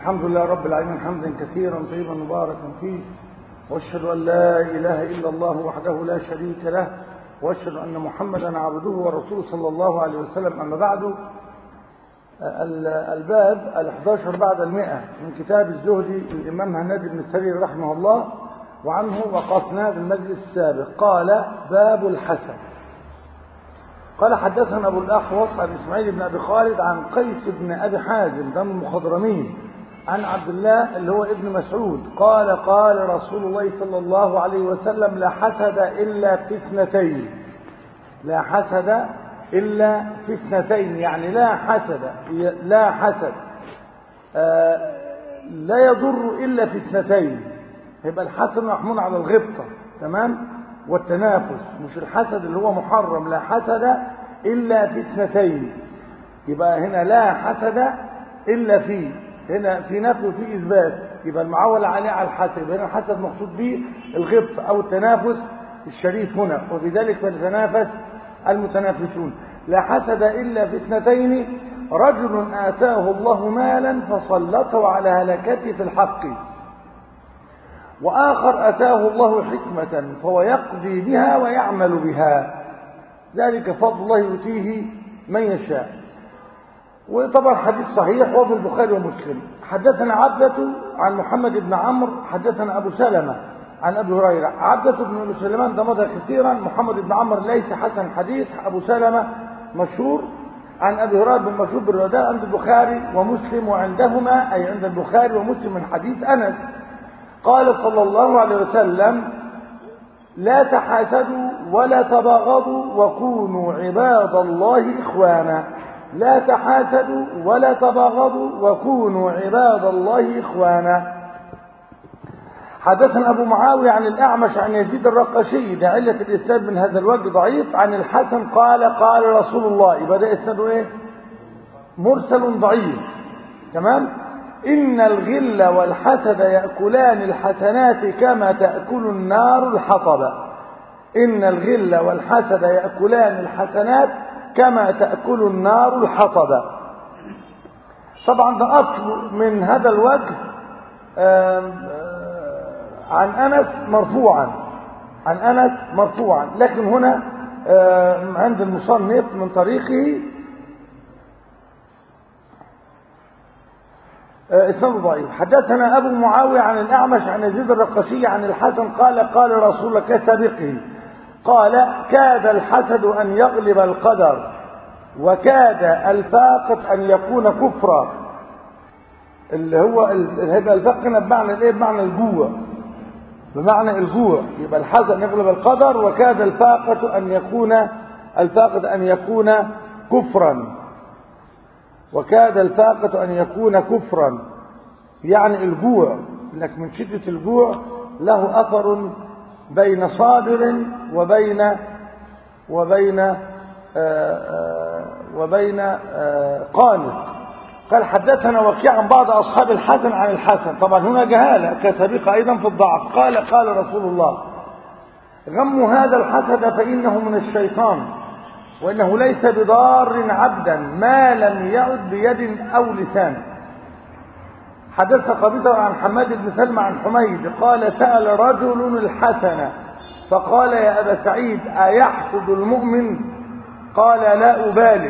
الحمد لله رب العالمين حمدا كثيرا طيبا مباركا فيه واشهد ان لا اله الا الله وحده لا شريك له واشهد ان محمدا عبده ورسوله صلى الله عليه وسلم اما بعد الباب ال11 بعد المئة من كتاب الزهدي للامام هنادي بن السرير رحمه الله وعنه وقفنا في المجلس السابق قال باب الحسن قال حدثنا ابو الاحوص عن اسماعيل بن ابي خالد عن قيس بن ابي حازم دم المخضرمين عن عبد الله اللي هو ابن مسعود قال قال رسول الله صلى الله عليه وسلم لا حسد الا في اثنتين لا حسد الا في اثنتين يعني لا حسد لا حسد آه لا يضر الا في اثنتين يبقى الحسد محمول على الغبطه تمام والتنافس مش الحسد اللي هو محرم لا حسد إلا في اثنتين يبقى هنا لا حسد إلا في هنا في نفي وفي إثبات يبقى المعول عليه على الحسد هنا الحسد مقصود به الغبط أو التنافس الشريف هنا وفي ذلك فليتنافس المتنافسون لا حسد إلا في اثنتين رجل آتاه الله مالا فسلطه على هلكته في الحق وآخر أتاه الله حكمة فهو يقضي بها ويعمل بها ذلك فضل الله يؤتيه من يشاء وطبعا حديث صحيح وفي البخاري ومسلم حدثنا عبدة عن محمد بن عمرو حدثنا أبو سلمة عن أبي هريرة عبدة بن أبي سلمان ده مضى كثيرا محمد بن عمرو ليس حسن حديث أبو سلمة مشهور عن أبي هريرة بن مشهور بالرداء عند البخاري ومسلم وعندهما أي عند البخاري ومسلم من حديث أنس قال صلى الله عليه وسلم لا تحاسدوا ولا تباغضوا وكونوا عباد الله إخوانا لا تحاسدوا ولا تباغضوا وكونوا عباد الله إخوانا حدثنا أبو معاوية عن الأعمش عن يزيد الرقشي ده علة الإسناد من هذا الوجه ضعيف عن الحسن قال قال رسول الله يبقى ده إسناده إيه؟ مرسل ضعيف تمام؟ إن الغل والحسد يأكلان الحسنات كما تأكل النار الحطب إن الغل والحسد يأكلان الحسنات كما تأكل النار الحطب طبعا ده أصل من هذا الوجه عن أنس مرفوعا عن أنس مرفوعا لكن هنا عند المصنف من طريقه اسناد ضعيف حدثنا ابو معاويه عن الاعمش عن يزيد الرقشي عن الحسن قال قال رسول الله كسابقه قال كاد الحسد ان يغلب القدر وكاد الفاقد ان يكون كفرا اللي هو هيبقى الفاقد بمعنى الايه بمعنى الجوع بمعنى الجوع يبقى الحسد يغلب القدر وكاد الفاقد ان يكون الفاقد ان يكون كفرا وكاد الفاقة أن يكون كفرا يعني الجوع لك من شدة الجوع له أثر بين صابر وبين وبين آآ آآ وبين قانت قال حدثنا وكيع عن بعض أصحاب الحسن عن الحسن طبعا هنا جهالة كسابقة أيضا في الضعف قال قال رسول الله غم هذا الحسد فإنه من الشيطان وإنه ليس بضار عبدا ما لم يعد بيد أو لسان حدث قبيصة عن حماد بن سلمة عن حميد قال سأل رجل الحسن فقال يا أبا سعيد أيحسد المؤمن قال لا أبالغ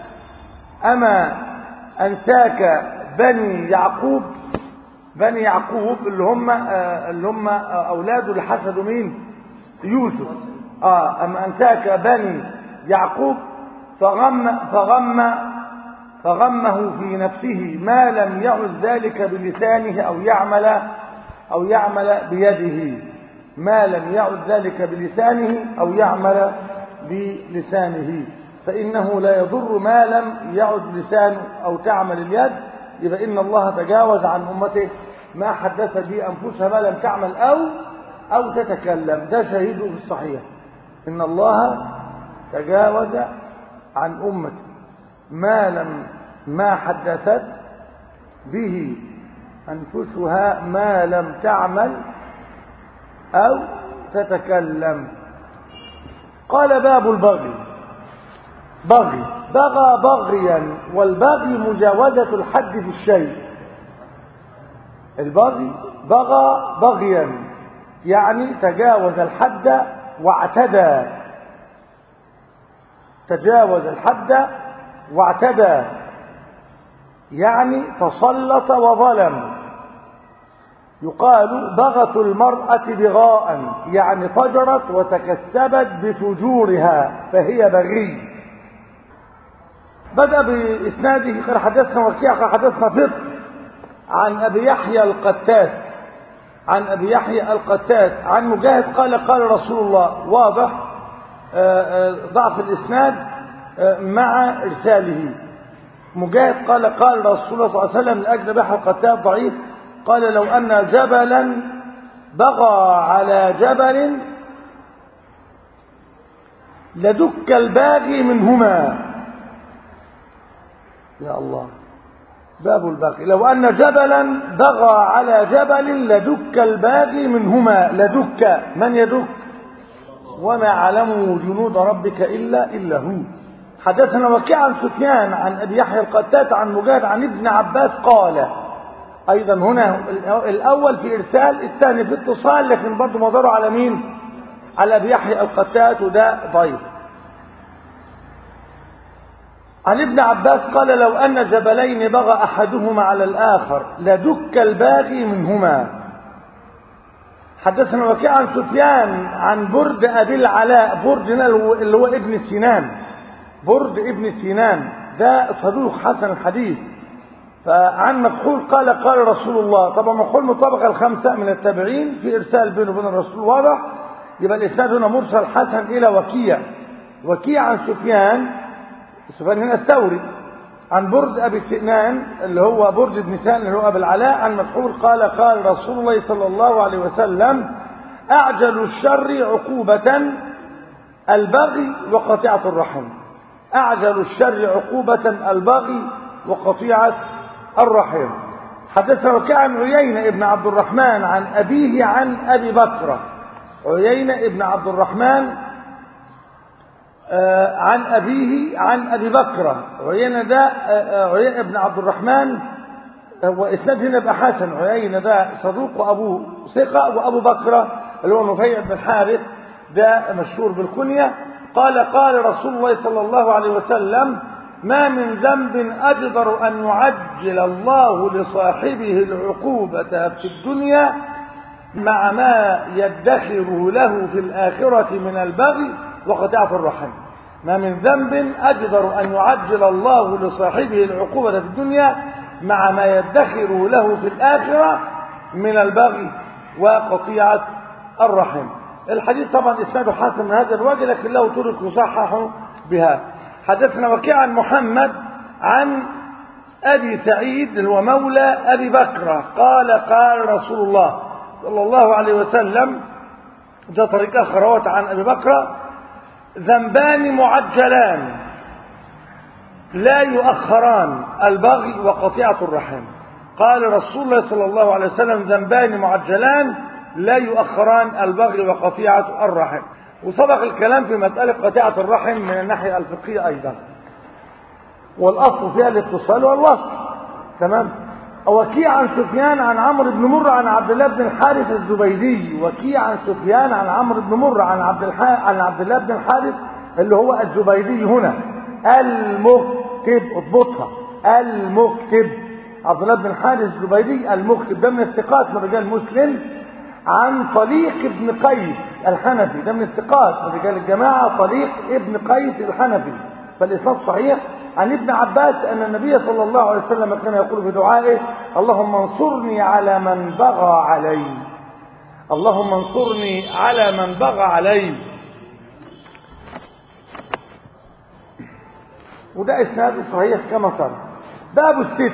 أما أنساك بني يعقوب بني يعقوب اللي هم اللي هم أولاده اللي حسدوا مين يوسف آه أما أنساك بني يعقوب فغم فغم فغمه في نفسه ما لم يعد ذلك بلسانه أو يعمل أو يعمل بيده ما لم يعد ذلك بلسانه أو يعمل بلسانه فإنه لا يضر ما لم يعد لسانه أو تعمل اليد يبقى إن الله تجاوز عن أمته ما حدث به أنفسها ما لم تعمل أو أو تتكلم ده شهيده في الصحيح إن الله تجاوز عن أمته ما لم ما حدثت به أنفسها ما لم تعمل أو تتكلم قال باب البغي بغي بغى بغيا والبغي مجاوزة الحد في الشيء البغي بغى بغيا يعني تجاوز الحد واعتدى تجاوز الحد واعتدى يعني تسلط وظلم يقال بغت المرأة بغاء يعني فجرت وتكسبت بفجورها فهي بغي بدأ بإسناده قال حدثنا وكيع قال حدثنا فطر عن أبي يحيى القتات عن أبي يحيى القتات عن مجاهد قال قال رسول الله واضح ضعف الإسناد مع إرساله مجاهد قال قال رسول الله صلى الله عليه وسلم لأجل بحر القتات ضعيف قال لو أن جبلا بغى على جبل لدك الباغي منهما يا الله باب الباغي لو أن جبلا بغى على جبل لدك الباغي منهما لدك من يدك وما علموا جنود ربك إلا إلا هو حدثنا وكيع عن سفيان عن أبي يحيى القتات عن مجاهد عن ابن عباس قال أيضا هنا الأول في إرسال الثاني في اتصال لكن برضه مداره على مين على أبي يحيى القتات وده ضيف عن ابن عباس قال لو أن جبلين بغى أحدهما على الآخر لدك الباغي منهما حدثنا وكيع عن سفيان عن برد أبي العلاء برد اللي هو ابن سنان برد ابن سنان ده صدوق حسن الحديث فعن مكحول قال قال رسول الله طبعا مكحول من الطبقه الخامسه من التابعين في ارسال بينه وبين الرسول واضح يبقى الاسناد هنا مرسل حسن الى وكيع وكيع عن سفيان سفيان هنا الثوري عن برد ابي سنان اللي هو برد بن سنان اللي هو ابي العلاء عن مكحول قال قال رسول الله صلى الله عليه وسلم اعجل الشر عقوبه البغي وقطيعه الرحم اعجل الشر عقوبه البغي وقطيعه الرحم حدثنا وكيع عن عيينة ابن عبد الرحمن عن أبيه عن أبي بكر عيينة ابن عبد الرحمن آه عن أبيه عن أبي بكر عيينة ده آه عيينة ابن عبد الرحمن هو إسناد هنا يبقى حسن عيينة ده صدوق وأبوه ثقة وأبو بكر اللي هو نفيع بن الحارث ده مشهور بالكنية قال قال رسول الله صلى الله عليه وسلم ما من ذنب أجدر أن يعجل الله لصاحبه العقوبة في الدنيا مع ما يدخره له في الآخرة من البغي وقطيعة الرحم ما من ذنب أجدر أن يعجل الله لصاحبه العقوبة في الدنيا مع ما يدخره له في الآخرة من البغي وقطيعة الرحم الحديث طبعا إسناده حسن من هذا الوجه لكن له طرق يصحح بها حدثنا وكيع عن محمد عن أبي سعيد اللي هو مولى أبي بكر قال قال رسول الله صلى الله عليه وسلم ده طريق آخر عن أبي بكر ذنبان معجلان لا يؤخران البغي وقطيعة الرحم قال رسول الله صلى الله عليه وسلم ذنبان معجلان لا يؤخران البغي وقطيعة الرحم وسبق الكلام في مسألة قطيعة الرحم من الناحية الفقهية أيضا والأصل فيها الاتصال والوصل تمام وكيع عن سفيان عن عمرو بن مرة عن عبد الله بن الحارث الزبيدي وكيع عن سفيان عن عمرو بن مرة عن عبد الح... عن عبد الله بن الحارث اللي هو الزبيدي هنا المكتب اضبطها المكتب عبد الله بن الحارث الزبيدي المكتب ده من الثقات من رجال مسلم عن طليق ابن قيس الحنفي ده من الثقات من رجال الجماعة طليق ابن قيس الحنفي فالإسناد صحيح عن ابن عباس أن النبي صلى الله عليه وسلم كان يقول في دعائه اللهم انصرني على من بغى علي اللهم انصرني على من بغى علي وده إسناد صحيح كما ترى باب الست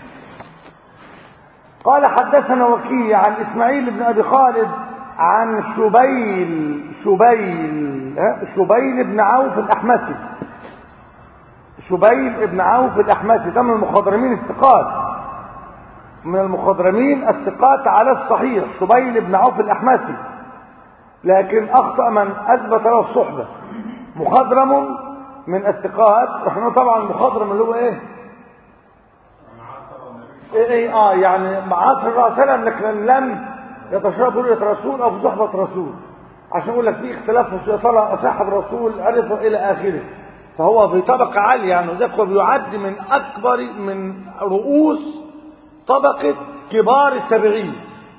قال حدثنا وكيع عن إسماعيل بن أبي خالد عن شبيل شبيل شبيل بن عوف الأحمسي شبيل بن عوف الأحمسي ده من المخضرمين الثقات من المخضرمين الثقات على الصحيح شبيل بن عوف الأحمسي لكن أخطأ من أثبت له الصحبة مخضرم من الثقات احنا طبعا المخضرم اللي هو ايه إيه إيه اه يعني مع عصر الرسول صلى الله عليه وسلم لكن لم يتشرب رؤية رسول او في صحبة رسول عشان يقول لك في اختلاف في يا ترى صاحب رسول عرفه الى اخره فهو في طبقة عالية يعني وذلك هو بيعد من اكبر من رؤوس طبقة كبار التابعين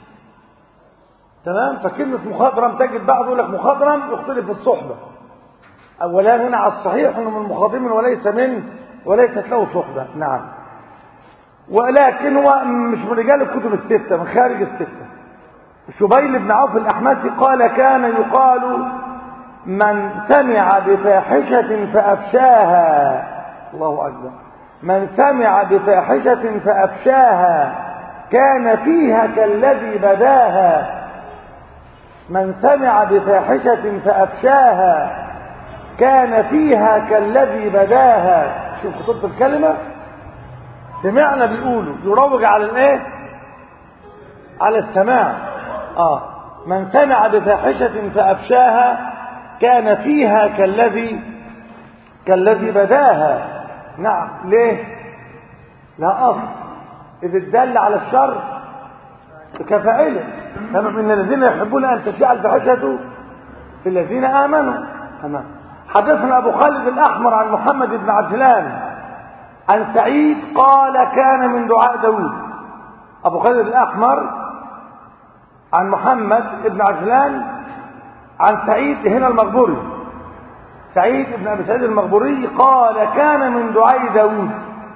تمام فكلمة مخضرم تجد بعض يقول لك مخضرم يختلف في الصحبة أولا هنا على الصحيح أنه من المخاضرين وليس من وليست له صحبة نعم ولكن هو مش من رجال الكتب الستة من خارج الستة شبيل بن عوف الأحمسي قال كان يقال من سمع بفاحشة فأفشاها الله أكبر من سمع بفاحشة فأفشاها كان فيها كالذي بداها من سمع بفاحشة فأفشاها كان فيها كالذي بداها شوف خطوط الكلمة سمعنا بيقولوا يروج على الايه على السماع اه من سمع بفاحشة فأفشاها كان فيها كالذي كالذي بداها نعم ليه لا أصل إذ الدل على الشر كفاعله كما من الذين يحبون أن تشيع الفاحشة في الذين آمنوا تمام حدثنا أبو خالد الأحمر عن محمد بن عجلان عن سعيد قال كان من دعاء داود أبو خالد الأحمر عن محمد بن عجلان عن سعيد هنا المغبوري سعيد بن أبي سعيد المغبوري قال كان من دعاء داود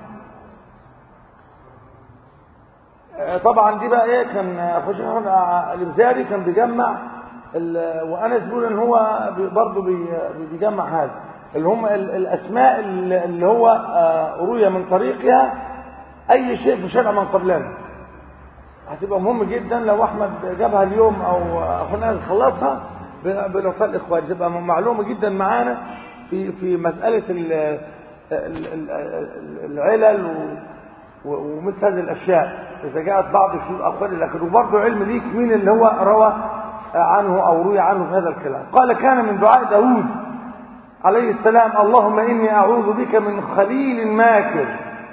طبعا دي بقى ايه كان اخو شيخ الابزاري كان بيجمع وانس بيقول ان هو برضه بيجمع هذا اللي هم الاسماء اللي هو روي من طريقها اي شيء في شرع من قبلنا هتبقى مهم جدا لو احمد جابها اليوم او اخونا خلصها بنوصل الاخوان تبقى معلومه جدا معانا في في مساله العلل ومثل هذه الاشياء اذا جاءت بعض الشيوخ اقوال لكن وبرضه علم ليك مين اللي هو روى عنه او روي عنه في هذا الكلام قال كان من دعاء داود عليه السلام اللهم اني اعوذ بك من خليل ماكر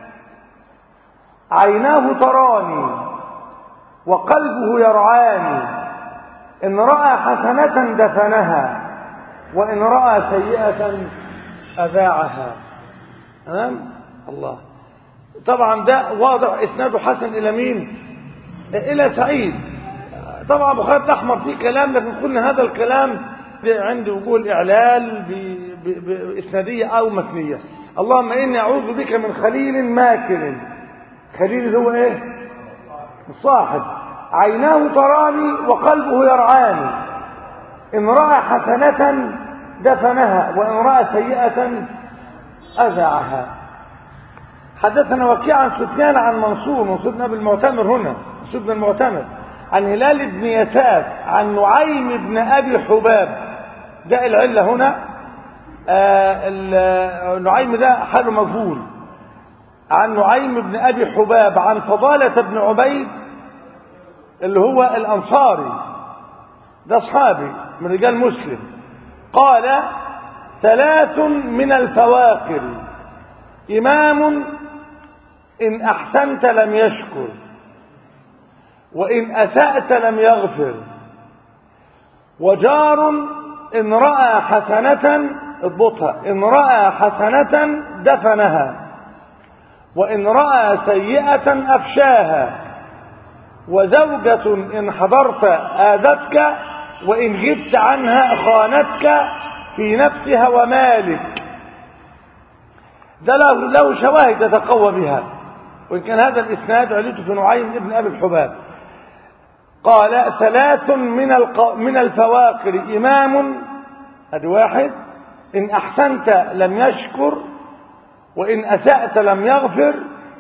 عيناه تراني وقلبه يرعاني ان راى حسنه دفنها وان راى سيئه اذاعها تمام الله طبعا ده واضح اسناده حسن الى مين الى سعيد طبعا ابو خالد الاحمر فيه كلام لكن قلنا هذا الكلام عند وجوه الاعلال باسناديه او متنيه اللهم اني اعوذ بك من خليل ماكر خليل اللي هو ايه الصاحب عيناه تراني وقلبه يرعاني ان راى حسنه دفنها وان راى سيئه اذاعها حدثنا وكيع عن سفيان عن منصور منصور بن ابي المعتمر هنا منصور بن المعتمر عن هلال بن يساف عن نعيم بن ابي حباب ده العله هنا آه نعيم ده حاله مجهول عن نعيم بن ابي حباب عن فضاله بن عبيد اللي هو الانصاري ده اصحابي من رجال مسلم قال ثلاث من الفواقر امام إن أحسنت لم يشكر وإن أسأت لم يغفر وجار إن رأى حسنة اضبطها إن رأى حسنة دفنها وإن رأى سيئة أفشاها وزوجة إن حضرت آذتك وإن غبت عنها خانتك في نفسها ومالك ده له, له شواهد يتقوى بها وإن كان هذا الإسناد علته في نعيم ابن أبي الحباب قال ثلاث من الق... من الفواقر إمام هذا واحد إن أحسنت لم يشكر وإن أسأت لم يغفر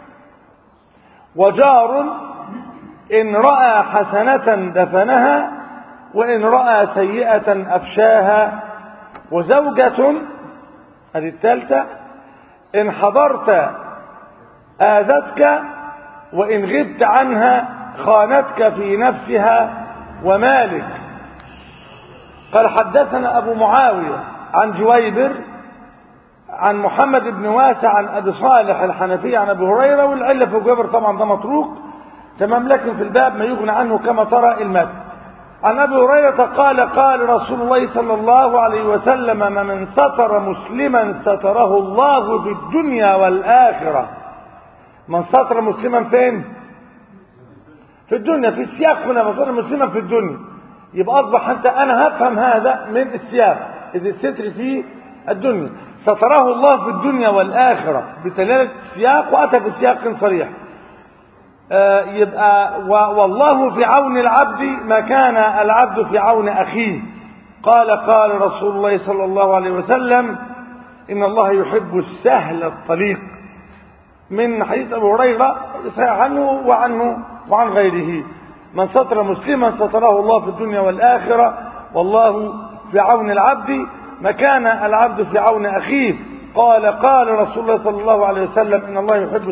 وجار إن رأى حسنة دفنها وإن رأى سيئة أفشاها وزوجة هذه الثالثة إن حضرت آذتك وإن غبت عنها خانتك في نفسها ومالك قال حدثنا أبو معاوية عن جويبر عن محمد بن واسع عن ابي صالح الحنفي عن ابي هريره والعله في جابر طبعا ده متروك تمام لكن في الباب ما يغنى عنه كما ترى المتن عن ابي هريره قال قال رسول الله صلى الله عليه وسلم من ستر مسلما ستره الله في الدنيا والاخره من ستر مسلما فين في الدنيا في السياق هنا من ستر مسلما في الدنيا يبقى اصبح انت انا هفهم هذا من السياق اذ الستر في الدنيا ستره الله في الدنيا والاخره بدلاله السياق واتى بسياق صريح آه يبقى والله في عون العبد ما كان العبد في عون اخيه قال قال رسول الله صلى الله عليه وسلم ان الله يحب السهل الطريق من حديث ابو هريره صحيح عنه وعنه وعن غيره من ستر مسلما ستره الله في الدنيا والاخره والله في عون العبد ما كان العبد في عون اخيه قال قال رسول الله صلى الله عليه وسلم ان الله يحب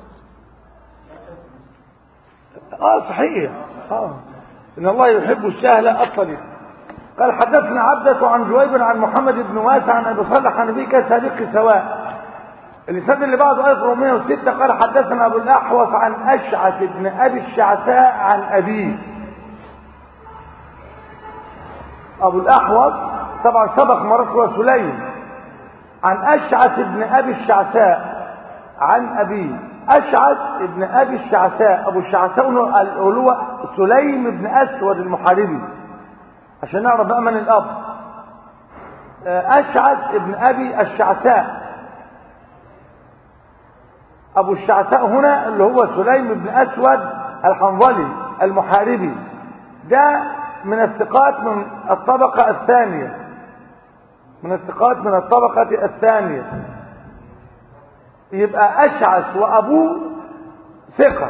اه صحيح اه ان الله يحب السهل الطريق قال حدثنا عبدة عن جويب عن محمد بن واسع عن ابي صالح عن ابي كسابق سواء الاسناد اللي بعده 1406 قال حدثنا ابو الاحوص عن اشعث بن ابي الشعثاء عن ابيه ابو الاحوص طبعا سبق مرات هو سليم عن اشعث بن ابي الشعثاء عن ابيه اشعث بن ابي الشعثاء ابو الشعثاء هو سليم بن اسود المحاربي عشان نعرف بقى من الاب اشعث بن ابي الشعثاء ابو الشعثاء هنا اللي هو سليم بن اسود الحنظلي المحاربي ده من الثقات من الطبقة الثانية من الثقات من الطبقة الثانية يبقى أشعث وأبوه ثقة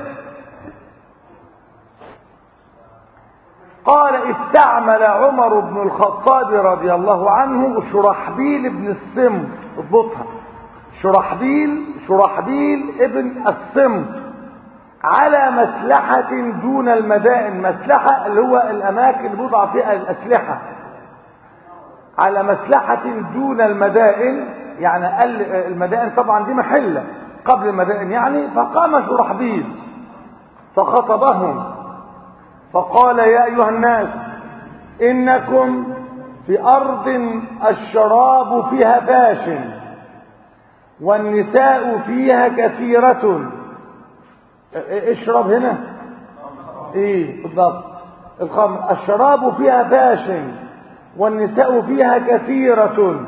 قال استعمل عمر بن الخطاب رضي الله عنه شرحبيل بن الصمت اضبطها شرحبيل شرحبيل ابن الصمت على مسلحة دون المدائن مسلحة اللي هو الأماكن اللي بوضع فيها الأسلحة على مسلحة دون المدائن يعني قال المدائن طبعا دي محلة قبل المدائن يعني فقام شرحبيل فخطبهم فقال يا أيها الناس إنكم في أرض الشراب فيها فاشن والنساء فيها كثيرة اشرب هنا ايه بالضبط الخمر الشراب فيها فاشن والنساء فيها كثيرة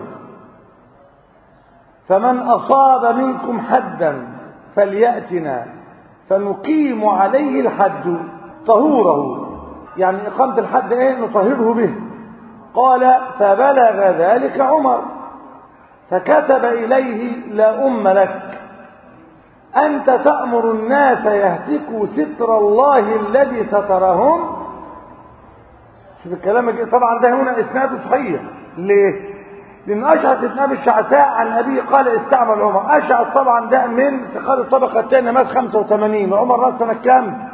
فمن أصاب منكم حدا فليأتنا فنقيم عليه الحد طهوره يعني إقامة الحد ايه نطهره به قال فبلغ ذلك عمر فكتب إليه لا أم لك أنت تأمر الناس يهتكوا ستر الله الذي سترهم شوف الكلام طبعا ده هنا إسناد صحيح ليه؟ لأن أشعث بن أبي الشعثاء عن أبيه قال استعمل عمر أشعث طبعا ده من ثقات الطبقة الثانية مات 85 وعمر مات سنة كام؟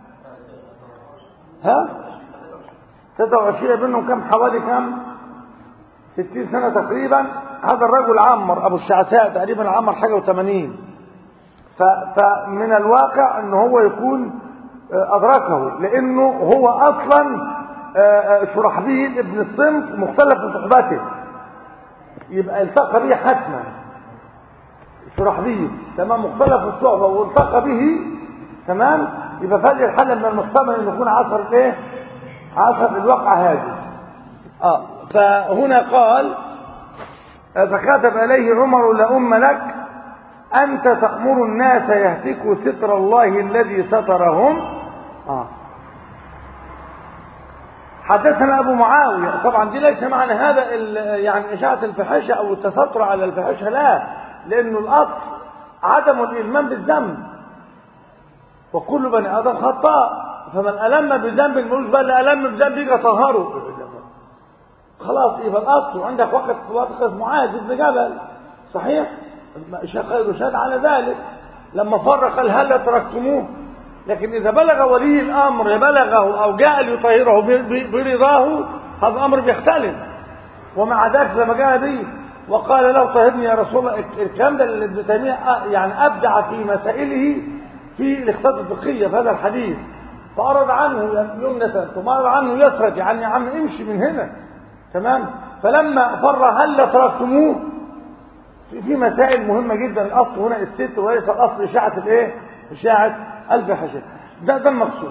ها؟ 23 منهم كم حوالي كم؟ 60 سنة تقريبا هذا الرجل عمر أبو الشعثاء تقريبا عمر حاجة و80 فمن الواقع ان هو يكون ادركه لانه هو اصلا شرحبيل ابن الصمت مختلف في صحبته يبقى التقى به حتما شرحبيل تمام مختلف في الصحبه والتقى به تمام يبقى فهذه الحاله من المحتمل ان يكون عصر الايه عصر الواقع هذا اه فهنا قال فكتب اليه عمر لا ام لك أنت تأمر الناس يهتكوا ستر الله الذي سترهم آه. حدثنا أبو معاوية طبعا دي ليس معنى هذا يعني إشاعة الفحشة أو التستر على الفحشة لا لأنه الأصل عدم الإلمام بالذنب وكل بني آدم خطاء فمن ألم بذنب ملوش بقى ألم بذنب يجي طهره خلاص يبقى الأصل وعندك وقت وقت معاذ بن جبل صحيح خير شهد على ذلك لما فرق قال هل تركتموه لكن إذا بلغ ولي الأمر بلغه أو جاء ليطهره برضاه هذا الأمر بيختلف ومع ذلك لما جاء به وقال له طهرني يا رسول الله الكلام ده اللي ابن تيميه يعني ابدع في مسائله في الاختصاص الفقهيه في هذا الحديث فأرد عنه يمنة ثم أرد عنه يسرد يعني يا عم امشي من هنا تمام فلما فر هل تركتموه في, في مسائل مهمة جدا الأصل هنا الست وليس الأصل إشاعة الإيه؟ إشاعة الفحشة ده ده المقصود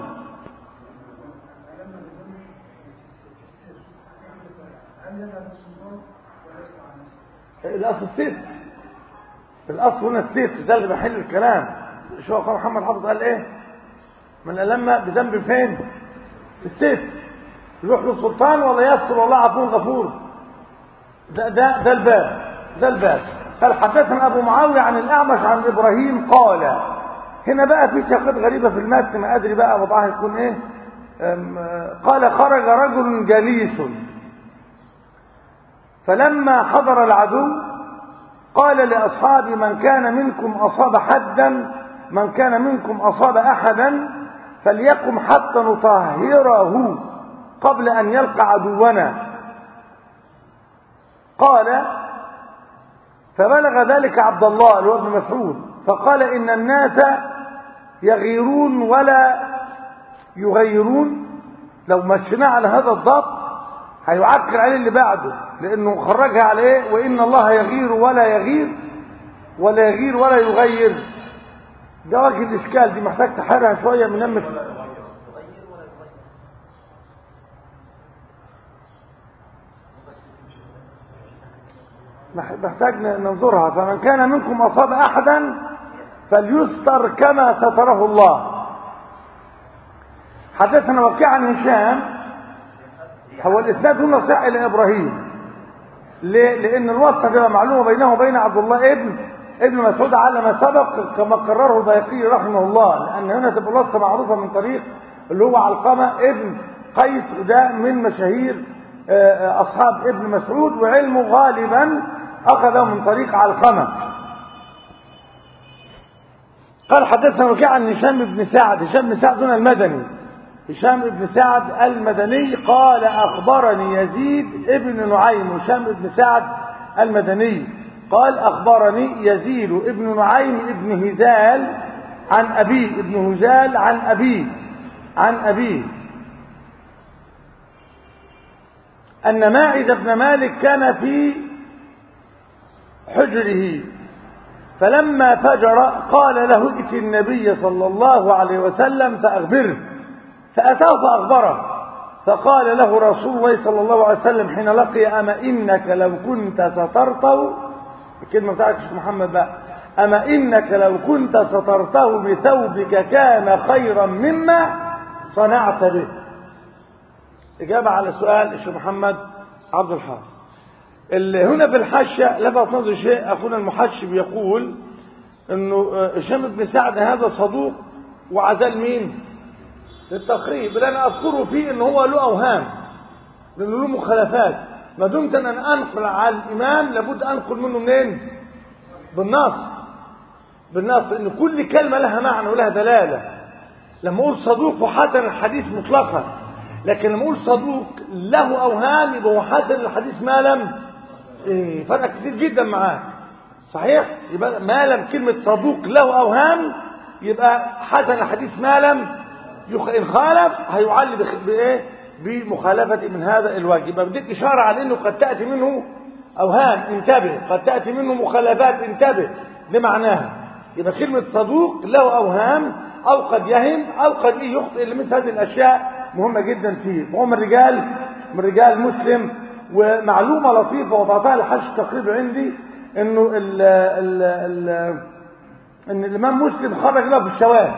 الأصل الست الأصل هنا الست ده اللي بحل الكلام شو قال محمد حافظ قال إيه من ألم بذنب فين في الست يروح للسلطان ولا يستر والله عفو غفور ده ده ده الباب ده الباب قال حدثنا ابو معاويه عن الاعمش عن ابراهيم قال هنا بقى في شقات غريبه في المتن ما ادري بقى وضعها يكون ايه قال خرج رجل جليس فلما حضر العدو قال لاصحاب من كان منكم اصاب حدا من كان منكم اصاب احدا فليقم حتى نطهره قبل أن يلقى عدونا قال فبلغ ذلك عبد الله اللي هو ابن مسعود فقال إن الناس يغيرون ولا يغيرون لو مشيناه على هذا الضبط هيعكر عليه اللي بعده لأنه خرجها على إيه وإن الله يغير ولا يغير ولا يغير ولا يغير ده وجه الإشكال دي محتاج تحرها شوية من يمك محتاج ننظرها فمن كان منكم أصاب أحدا فليستر كما ستره الله حدثنا وكيع عن هشام هو الإسناد هنا صح إلى إبراهيم ليه؟ لأن الواسطة تبقى معلومة بينه وبين عبد الله ابن ابن مسعود على ما سبق كما قرره البيقي رحمه الله لأن هنا تبقى الواسطة معروفة من طريق اللي هو علقمة ابن قيس وده من مشاهير أصحاب ابن مسعود وعلمه غالبا أخذه من طريق علقمة قال حدثنا وكيع عن هشام بن سعد هشام بن سعد هنا المدني هشام بن سعد المدني قال أخبرني يزيد ابن نعيم هشام بن سعد المدني قال أخبرني يزيد ابن نعيم ابن هزال عن أبيه ابن هزال عن أبيه عن أبيه أن ماعز بن مالك كان في حجره فلما فجر قال له ائت النبي صلى الله عليه وسلم فأخبره فأتاه فأخبره فقال له رسول الله صلى الله عليه وسلم حين لقي أما إنك لو كنت سترته الكلمة بتاعت الشيخ محمد بقى أما إنك لو كنت سترته بثوبك كان خيرا مما صنعت به إجابة على سؤال الشيخ محمد عبد الحافظ اللي هنا في الحاشية لفت نظر شيء أخونا المحشب يقول أنه هشام بن سعد هذا صدوق وعزل مين للتقريب اللي أنا أذكره فيه أنه هو له أوهام لأنه له مخالفات ما دمت أن أنا أنقل على الإمام لابد أنقل منه منين بالنص بالنص لأن كل كلمة لها معنى ولها دلالة لما أقول صدوق وحسن الحديث مطلقا لكن لما أقول صدوق له أوهام يبقى هو حسن الحديث ما لم إيه فرق كتير جدا معاه صحيح يبقى ما لم كلمة صدوق له أوهام يبقى حسن الحديث ما لم يخ... إن خالف هيعلي بخ... بإيه بمخالفة من هذا الواجب يبقى بديك إشارة على أنه قد تأتي منه أوهام انتبه قد تأتي منه مخالفات انتبه ده معناها يبقى كلمة صدوق له أوهام أو قد يهم أو قد يخطئ لمثل هذه الأشياء مهمة جدا فيه فهو من رجال من رجال مسلم ومعلومة لطيفة وضعتها لحش التقريب عندي انه ال ال ال ان الامام مسلم خرج له في الشواهد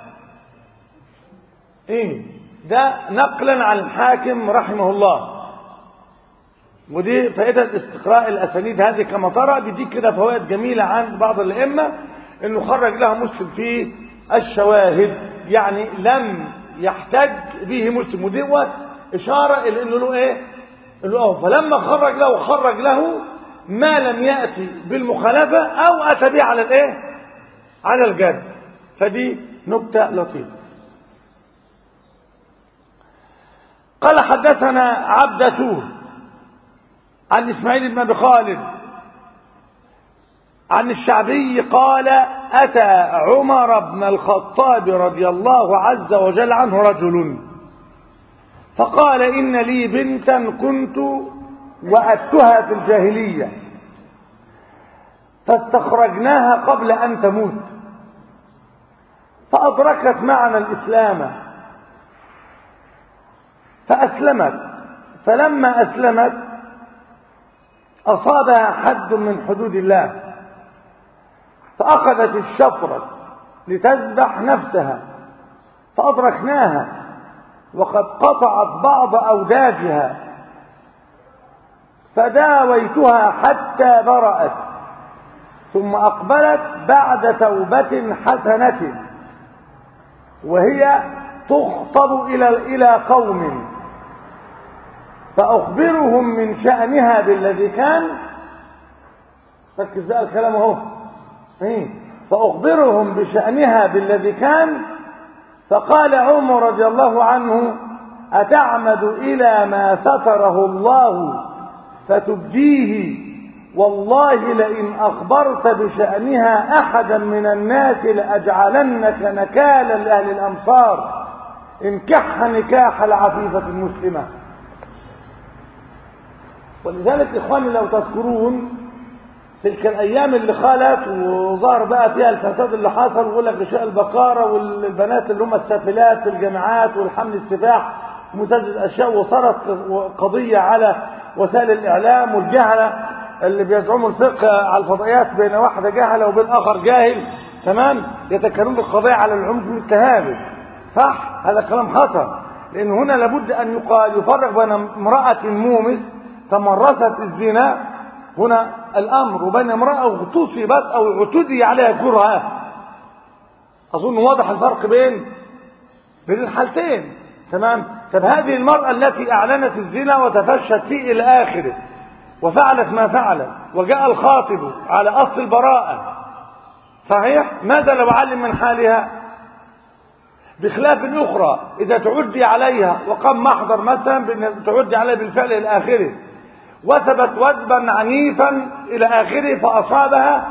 ايه ده نقلا عن الحاكم رحمه الله ودي فائدة استقراء الأسانيد هذه كما ترى بيديك كده فوائد جميلة عن بعض الأئمة إنه خرج لها مسلم في الشواهد يعني لم يحتج به مسلم ودي هو إشارة إلى إنه له إيه؟ له فلما خرج له خرج له ما لم يأتي بالمخالفة أو أتى به على الإيه؟ على الجد فدي نكتة لطيفة قال حدثنا عبدة عن إسماعيل بن أبي خالد عن الشعبي قال أتى عمر بن الخطاب رضي الله عز وجل عنه رجل فقال إن لي بنتا كنت وأتها في الجاهلية فاستخرجناها قبل أن تموت فأدركت معنا الإسلام فأسلمت فلما أسلمت أصابها حد من حدود الله فأخذت الشفرة لتذبح نفسها فأدركناها وقد قطعت بعض أوداجها فداويتها حتى برأت ثم أقبلت بعد توبة حسنة وهي تخطب إلى إلى قوم فأخبرهم من شأنها بالذي كان ركز بقى الكلام اهو إيه؟ فأخبرهم بشأنها بالذي كان فقال عمر رضي الله عنه أتعمد إلى ما ستره الله فتبديه والله لئن أخبرت بشأنها أحدا من الناس لأجعلنك نكالا لأهل الأمصار انكح نكاح العفيفة المسلمة ولذلك إخواني لو تذكرون تلك الأيام اللي خلت وظهر بقى فيها الفساد اللي حصل ويقول لك غشاء البقارة والبنات اللي هم السافلات في الجامعات والحمل السفاح ومسدد أشياء وصارت قضية على وسائل الإعلام والجهلة اللي بيزعموا الفقه على الفضائيات بين واحدة جهلة وبين آخر جاهل تمام يتكلمون بالقضية على العنف والتهاب صح هذا كلام خطر لأن هنا لابد أن يقال يفرق بين امرأة مومس تمرست الزنا هنا الأمر وبين امرأة اغتصبت أو اعتدي عليها كرها أظن واضح الفرق بين بين الحالتين تمام طب هذه المرأة التي أعلنت الزنا وتفشت فيه إلى آخره وفعلت ما فعلت وجاء الخاطب على أصل البراءة صحيح ماذا لو علم من حالها بخلاف الأخرى إذا تعدي عليها وقام محضر مثلا بأن تعدي عليها بالفعل إلى آخره وثبت وثبا عنيفا إلى آخره فأصابها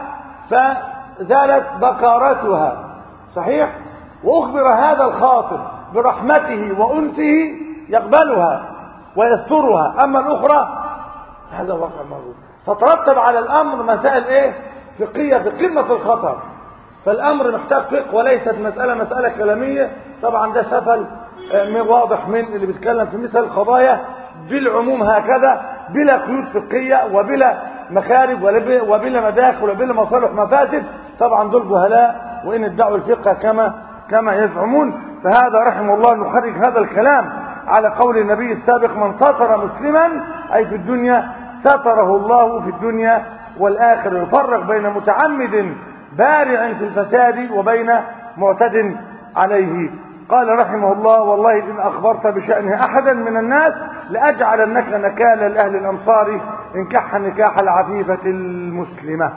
فزالت بكارتها صحيح وأخبر هذا الخاطب برحمته وأنسه يقبلها ويسترها أما الأخرى هذا واقع موجود فترتب على الأمر مسائل إيه فقهية في قمة الخطر فالأمر محتاج فقه وليست مسألة مسألة كلامية طبعا ده سفل واضح من اللي بيتكلم في مثل القضايا بالعموم هكذا بلا قيود فقهية وبلا مخارج وبلا مداخل وبلا مصالح مفاسد طبعا دول جهلاء وإن ادعوا الفقه كما كما يزعمون فهذا رحمه الله نخرج هذا الكلام على قول النبي السابق من ستر مسلما أي في الدنيا ستره الله في الدنيا والآخر يفرق بين متعمد بارع في الفساد وبين معتد عليه قال رحمه الله والله إن أخبرت بشأنه أحدا من الناس لأجعلنك نكالا لأهل الأمصار انكح نكاح العفيفة المسلمة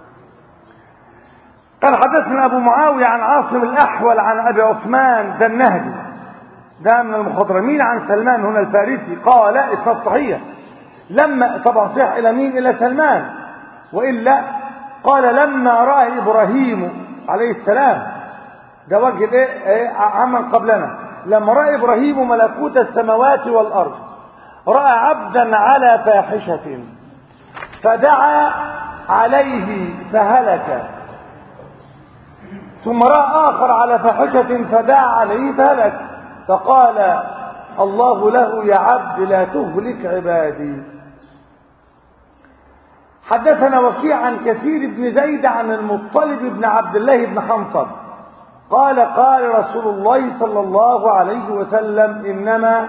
قال حدثنا أبو معاوية عن عاصم الأحول عن أبي عثمان ذا النهدي ده من المخضرمين عن سلمان هنا الفارسي قال اسناد صحيح لما طبعا صح إلى مين إلى سلمان وإلا قال لما رأى إبراهيم عليه السلام ده وجه ايه, إيه عمن قبلنا لما رأى إبراهيم ملكوت السماوات والأرض رأى عبدا على فاحشة فدعا عليه فهلك ثم رأى آخر على فاحشة فدعا عليه فهلك فقال الله له يا عبد لا تهلك عبادي حدثنا وكيع عن كثير بن زيد عن المطلب بن عبد الله بن حنصب قال قال رسول الله صلى الله عليه وسلم إنما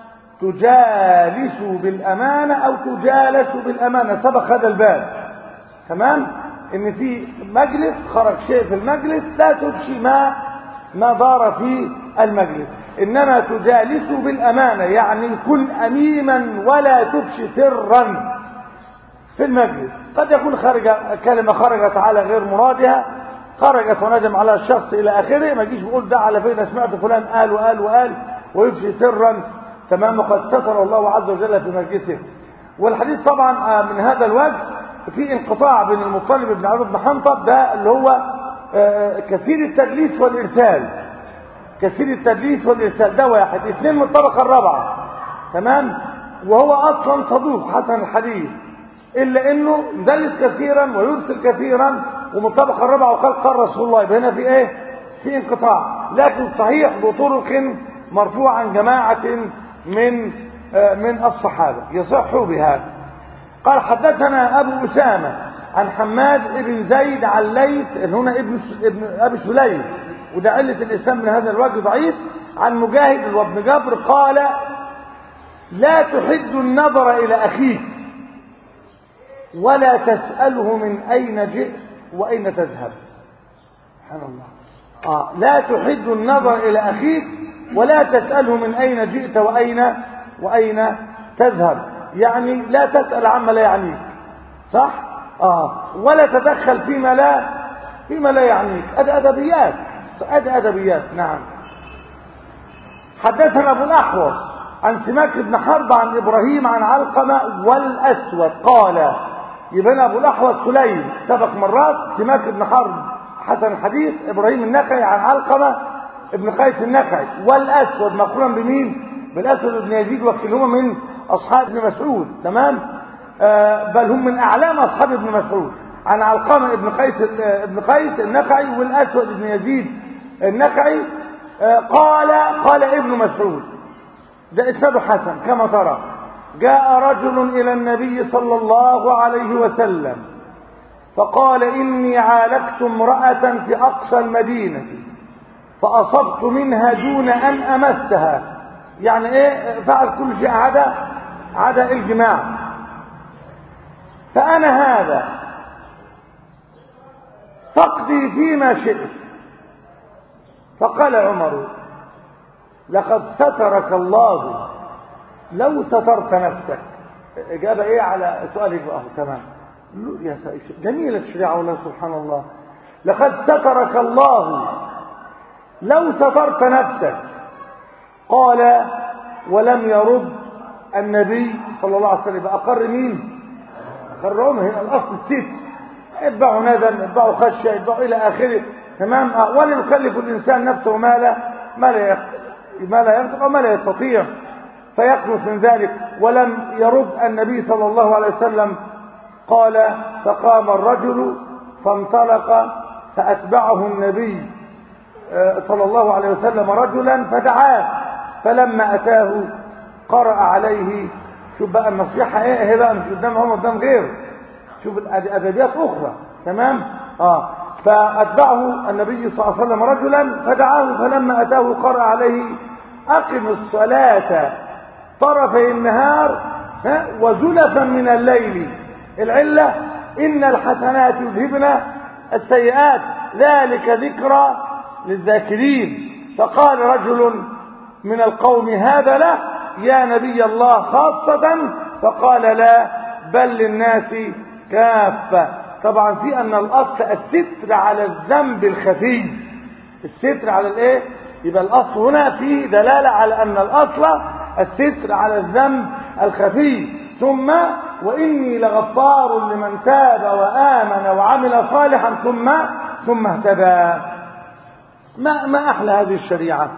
تجالس بالأمانة أو تجالس بالأمانة سبق هذا الباب تمام إن في مجلس خرج شيء في المجلس لا تفشي ما ما دار في المجلس إنما تجالس بالأمانة يعني كن أميما ولا تفشي سرا في المجلس قد يكون خرج كلمة خرجت على غير مرادها خرجت وندم على الشخص إلى آخره ما يجيش بيقول ده على فين سمعت فلان قال وقال وقال ويفشي سرا تمام وقد ستر الله عز وجل في مجلسه والحديث طبعا من هذا الوجه في انقطاع بين المطلب بن عبد بن حنطب ده اللي هو كثير التدليس والإرسال كثير التدليس والإرسال ده واحد اثنين من الطبقة الرابعة تمام وهو أصلا صدوق حسن الحديث إلا إنه يدلس كثيرا ويرسل كثيرا ومن الطبقة الرابعة وقال قال رسول الله يبقى هنا في إيه في انقطاع لكن صحيح بطرق مرفوع عن جماعة من من الصحابة يصح بهذا قال حدثنا أبو أسامة عن حماد بن زيد عن ليث هنا ابن ابن ابي سليم وده علة الإسلام من هذا الوجه ضعيف عن مجاهد وابن جبر قال لا تحد النظر إلى أخيك ولا تسأله من أين جئت وأين تذهب سبحان الله آه لا تحد النظر إلى أخيك ولا تسأله من أين جئت وأين وأين تذهب يعني لا تسأل عما لا يعنيك صح آه ولا تدخل فيما لا فيما لا يعنيك هذا أدبيات هذا أدبيات نعم حدثنا أبو الأحوص عن سماك بن حرب عن إبراهيم عن علقمة والأسود قال يبقى أبو الأحوص سليم سبق مرات سماك بن حرب حسن الحديث إبراهيم النخعي عن علقمة ابن قيس النخعي والأسود مقرونا بمين بالأسود بن يزيد وكلهما من أصحاب ابن مسعود تمام آه بل هم من أعلام أصحاب ابن مسعود عن علقمة ابن قيس ابن قيس النخعي والأسود بن يزيد النخعي آه قال قال ابن مسعود ده اسناده حسن كما ترى جاء رجل إلى النبي صلى الله عليه وسلم فقال إني عالجت امرأة في أقصى المدينة فأصبت منها دون أن أمسها يعني إيه فعل كل شيء عدا عدا الجماع فأنا هذا فاقضي فيما شئت فقال عمر لقد سترك الله لو سترت نفسك إجابة إيه على سؤالك بقى تمام يا جميلة الشريعة والله سبحان الله لقد سترك الله لو سترت نفسك قال ولم يرد النبي صلى الله عليه وسلم أقر مين أقر عمر هنا الأصل الست اتبعوا ندم اتبعوا خشية اتبعوا إلى آخره تمام ولا يكلف الإنسان نفسه ما لا ما لا ما لا يقدر وما لا يستطيع فيخلص من ذلك ولم يرد النبي صلى الله عليه وسلم قال فقام الرجل فانطلق فأتبعه النبي صلى الله عليه وسلم رجلا فدعاه فلما أتاه قرأ عليه شوف بقى النصيحة ايه هي بقى مش قدام هم قدام غير شوف الأدبيات أخرى تمام اه فأتبعه النبي صلى الله عليه وسلم رجلا فدعاه فلما أتاه قرأ عليه أقم الصلاة طرفي النهار وزلفا من الليل العلة إن الحسنات يذهبن السيئات ذلك ذكرى للذاكرين فقال رجل من القوم هذا له يا نبي الله خاصة فقال لا بل للناس كافة طبعا في أن الأصل الستر على الذنب الخفي الستر على الايه يبقى الأصل هنا فيه دلالة على أن الأصل الستر على الذنب الخفي ثم وإني لغفار لمن تاب وآمن وعمل صالحا ثم ثم اهتدى ما ما أحلى هذه الشريعة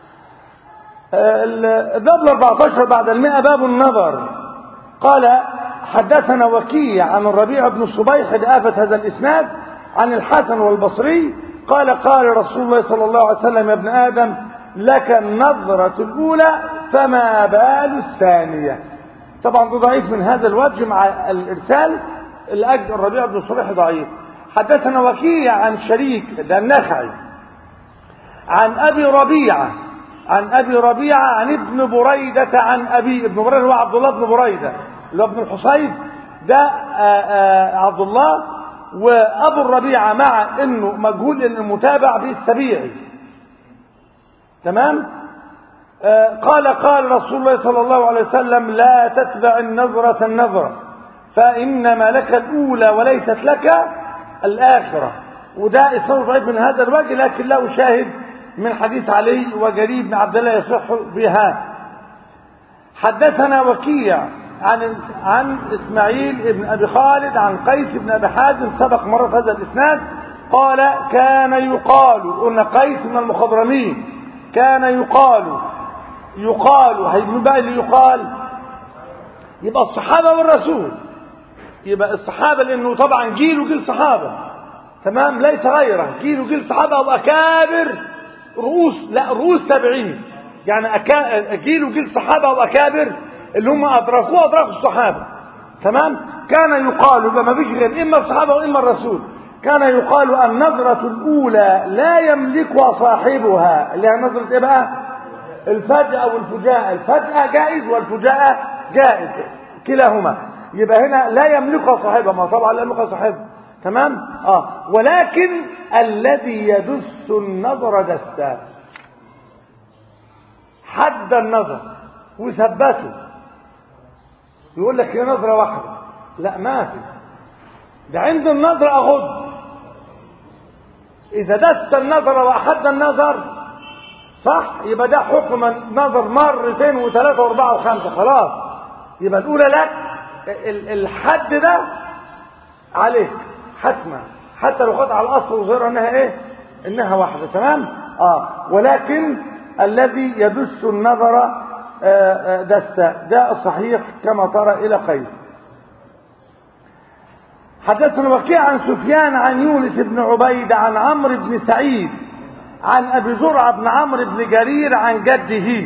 الباب 14 بعد المئة باب النظر قال حدثنا وكيع عن الربيع بن الصبيح لآفة هذا الإسناد عن الحسن والبصري قال قال رسول الله صلى الله عليه وسلم يا ابن آدم لك النظرة الأولى فما بال الثانية طبعا ده ضعيف من هذا الوجه مع الإرسال الأجل الربيع بن الصبيح ضعيف حدثنا وكيع عن شريك ده النخعي عن أبي ربيعة عن أبي ربيعة عن ابن بريدة عن أبي ابن بريدة هو عبد الله بن بريدة اللي هو ابن الحصيب ده آآ آآ عبد الله وأبو الربيعة مع إنه مجهول إن المتابع بالسبيعي تمام آه قال قال رسول الله صلى الله عليه وسلم لا تتبع النظرة النظرة فإنما لك الأولى وليست لك الآخرة وده إسناد ضعيف من هذا الوجه لكن له شاهد من حديث علي وجرير بن عبد الله يصح بها حدثنا وكيع عن عن اسماعيل بن ابي خالد عن قيس بن ابي حازم سبق مره في هذا الاسناد قال كان يقال قلنا قيس من المخضرمين كان يقال يقال هيجي بقى اللي يقال يبقى الصحابه والرسول يبقى الصحابه لانه طبعا جيل وجيل صحابه تمام ليس غيره جيل وجيل صحابه واكابر رؤوس لا رؤوس تابعين يعني أكا... جيل وجيل صحابه واكابر اللي هم ادركوه ادركوا الصحابه تمام كان يقال يبقى ما فيش غير اما الصحابه واما الرسول كان يقال النظرة الأولى لا يملكها صاحبها اللي هي نظرة إيه بقى؟ الفجأة والفجاءة الفجأة جائز والفجاءة جائز كلاهما يبقى هنا لا يملكها صاحبها ما طبعا لا يملكها صاحبها تمام؟ آه ولكن الذي يدس النظر دسا حد النظر وثبته يقول لك هي نظرة واحدة لا ما في ده عند النظر أغض إذا دست النظر وأحد النظر صح يبقى ده حكم نظر مرتين وثلاثة وأربعة وخمسة خلاص يبقى الأولى لك الحد ده عليك حتما حتى لو خد على الأصل وظهر إنها إيه إنها واحدة تمام آه ولكن الذي يدس النظر دس ده الصحيح كما ترى إلى قيد حدثنا وكيع عن سفيان عن يونس بن عبيد عن عمرو بن سعيد عن ابي زرعه بن عمرو بن جرير عن جده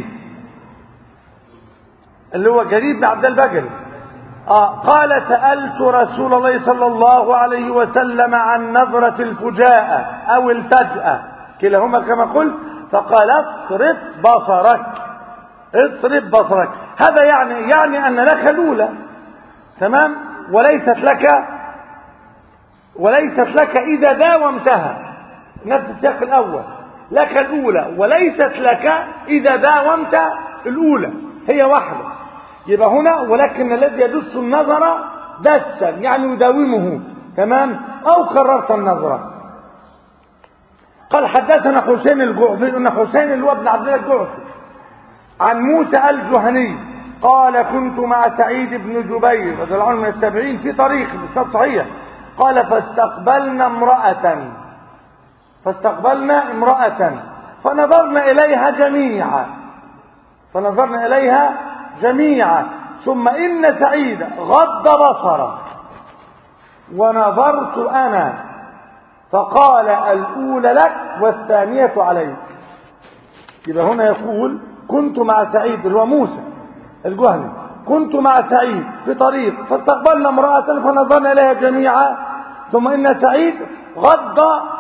اللي هو جرير بن عبد البجري آه قال سألت رسول الله صلى الله عليه وسلم عن نظرة الفجاءة أو الفجأة كلاهما كما قلت فقال اصرف بصرك اصرف بصرك هذا يعني يعني أن لك الأولى تمام وليست لك وليست لك إذا داومتها نفس السياق الأول لك الأولى وليست لك إذا داومت الأولى هي واحدة يبقى هنا ولكن الذي يدس النظر دسا يعني يداومه تمام أو كررت النظرة قال حدثنا حسين الجعفي أن حسين اللي هو ابن عبد الله الجعفي عن موسى الجهني قال كنت مع سعيد بن جبير رضي الله عنه من التابعين في طريق بالصوت صحيح قال فاستقبلنا امرأة فاستقبلنا امرأة فنظرنا إليها جميعا فنظرنا إليها جميعا ثم إن سعيد غض بصره ونظرت أنا فقال الأولى لك والثانية عليك يبقى هنا يقول كنت مع سعيد اللي هو موسى الجهني كنت مع سعيد في طريق فاستقبلنا امرأة فنظرنا إليها جميعا ثم إن سعيد غض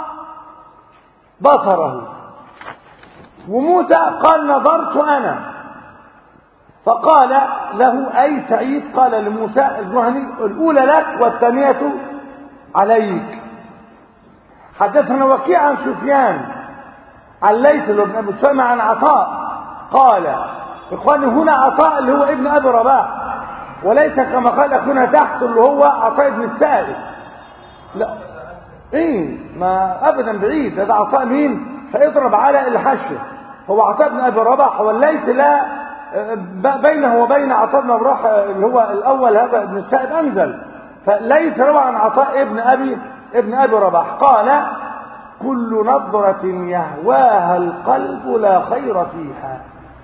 بصره وموسى قال نظرت أنا فقال له أي سعيد قال لموسى الجهني الأولى لك والثانية عليك حدثنا وكيع عن سفيان عن ليث بن أبي سلمة عن عطاء قال إخواني هنا عطاء اللي هو ابن أبي رباح وليس كما قال أخونا تحت اللي هو عطاء بن السائب لا ايه ما ابدا بعيد ده عطاء مين فاضرب على الحشه هو عطاء بن ابي رباح وليس لا بينه وبين عطاء بن ابي رباح اللي هو الاول هذا ابن السائب انزل فليس روى عن عطاء ابن ابي ابن ابي رباح قال كل نظرة يهواها القلب لا خير فيها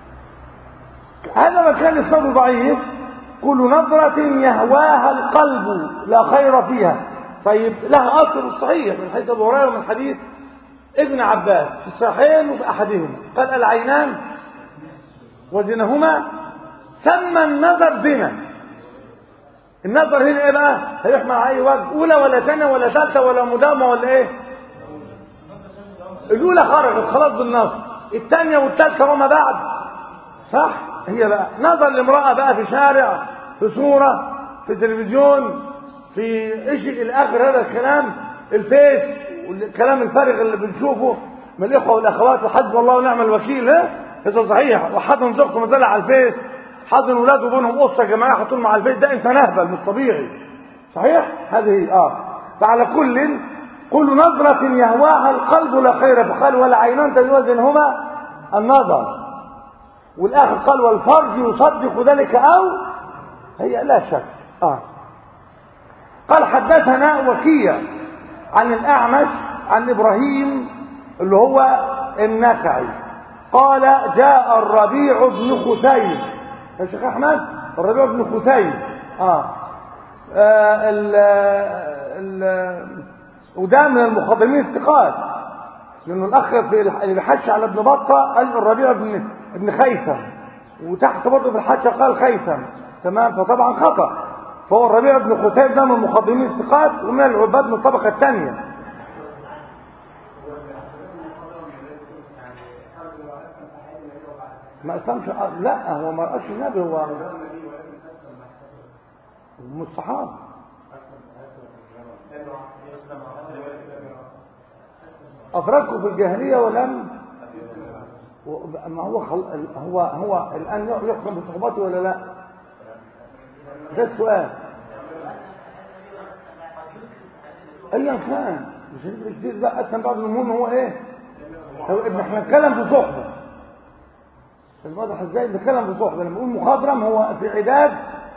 هذا مكان الصوت ضعيف كل نظرة يهواها القلب لا خير فيها طيب لها أصل صحيح من حديث أبو هريرة ومن حديث ابن عباس في الصحيحين وفي أحدهما قال العينان وزنهما سمى النظر زنا النظر هنا ايه بقى هيحمل على اي وجه اولى ولا ثانيه ولا ثالثه ولا مدامه ولا ايه الاولى خرجت خلاص بالنص الثانيه والثالثه وما بعد صح هي بقى نظر لامراه بقى في شارع في صوره في تلفزيون في ايش الاخر هذا الكلام الفيس والكلام الفارغ اللي بنشوفه من الاخوه والاخوات وحسبنا الله ونعم الوكيل ها هذا صحيح وحضن زوجته مثلا على الفيس حضن ولاده بينهم قصه جماعه حطوا مع الفيس ده انسان اهبل مش طبيعي صحيح هذه اه فعلى كل كل نظرة يهواها القلب لا خير فقال ولا عينان تجوزنهما النظر والآخر قال والفرج يصدق ذلك أو هي لا شك اه قال حدثنا وكيع عن الاعمش عن ابراهيم اللي هو النخعي قال جاء الربيع بن خثيم يا شيخ احمد الربيع بن خثيم اه, آه ال ال وده من المخضرمين الثقات لانه الاخ في اللي بيحش على ابن بطه قال الربيع بن ابن خيثم وتحت برضه في الحاشيه قال خيثم تمام فطبعا خطا فهو الربيع بن خثيم ده من المخضرمين الثقات ومن العباد من الطبقه الثانيه ما اسلمش لا هو ما رأش النبي هو من الصحابه أدركه في الجاهلية ولم ما هو خل... هو هو الآن يحكم بصحبته ولا لا؟ ده السؤال أيا كان مش كتير لا أصلا بعض المهم هو إيه؟ هو ابن احنا نتكلم في صحبة واضح ازاي بنتكلم في صحبة لما نقول مخضرم هو في عداد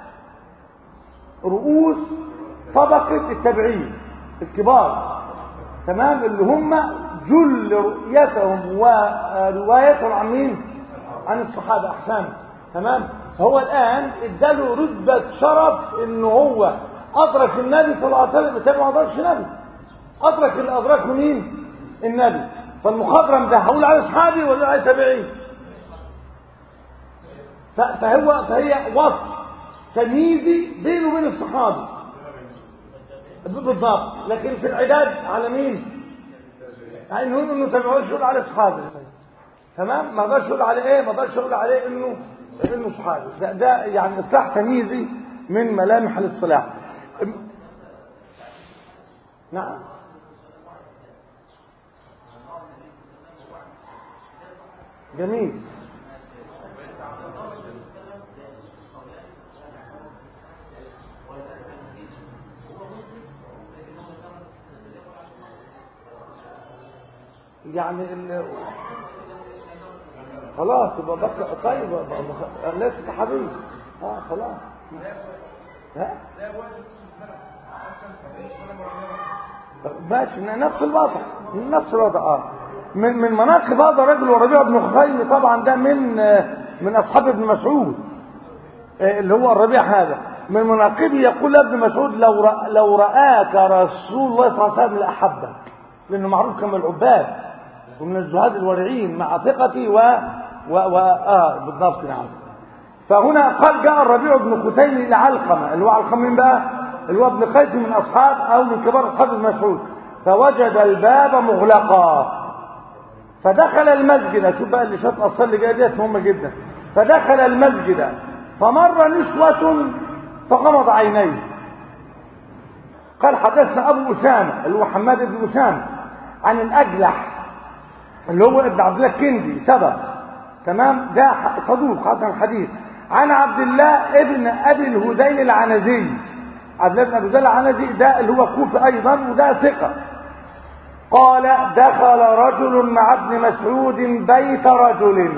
رؤوس طبقة التابعين الكبار تمام اللي هم جل رؤيتهم وروايتهم عن مين عن الصحابة أحسن تمام هو الآن اداله رتبة شرف ان هو أدرك النبي صلى الله عليه وسلم بسبب ما أدركش النبي أدرك اللي أدركه مين النبي فالمخضرم ده هقول على أصحابي ولا على تابعين فهو فهي وصف تمييزي بينه وبين الصحابة بالضبط لكن في العداد على مين يعني هو انه تبعوش يقول على اصحابه تمام ما اقدرش اقول عليه ايه ما اقدرش اقول عليه انه انه صحابي ده, ده يعني اصلاح تمييزي من ملامح الاصطلاح نعم جميل يعني ال... خلاص يبقى بقى طيب ليس حبيب اه خلاص ها ماشي نفس الوضع نفس الوضع اه من من مناقب هذا الرجل وربيع بن خثيم طبعا ده من من اصحاب ابن مسعود اللي هو الربيع هذا من مناقبه يقول ابن مسعود لو رأ لو رآك رسول الله صلى الله عليه وسلم لأحبك لأنه معروف كما العباد ومن الزهاد الورعين مع ثقتي و و, و... اه بالضبط نعم فهنا قال جاء الربيع بن خثيم الى علقمه اللي هو علقمه مين بقى اللي هو ابن قيس من اصحاب او من كبار اصحاب ابن مسعود فوجد الباب مغلقا فدخل المسجد شوف بقى اللي شاف الاصل اللي جايه ديت مهمه جدا فدخل المسجد فمر نسوة فغمض عينيه قال حدثنا ابو اسامه اللي هو حماد بن اسامه عن الاجلح اللي هو ابن عبد الله الكندي سبق تمام ده صدوق حسن الحديث عن عبد الله ابن ابي الهذيل العنزي عبد الله بن ابي الهذيل العنزي ده اللي هو كوفي ايضا وده ثقه قال دخل رجل مع ابن مسعود بيت رجل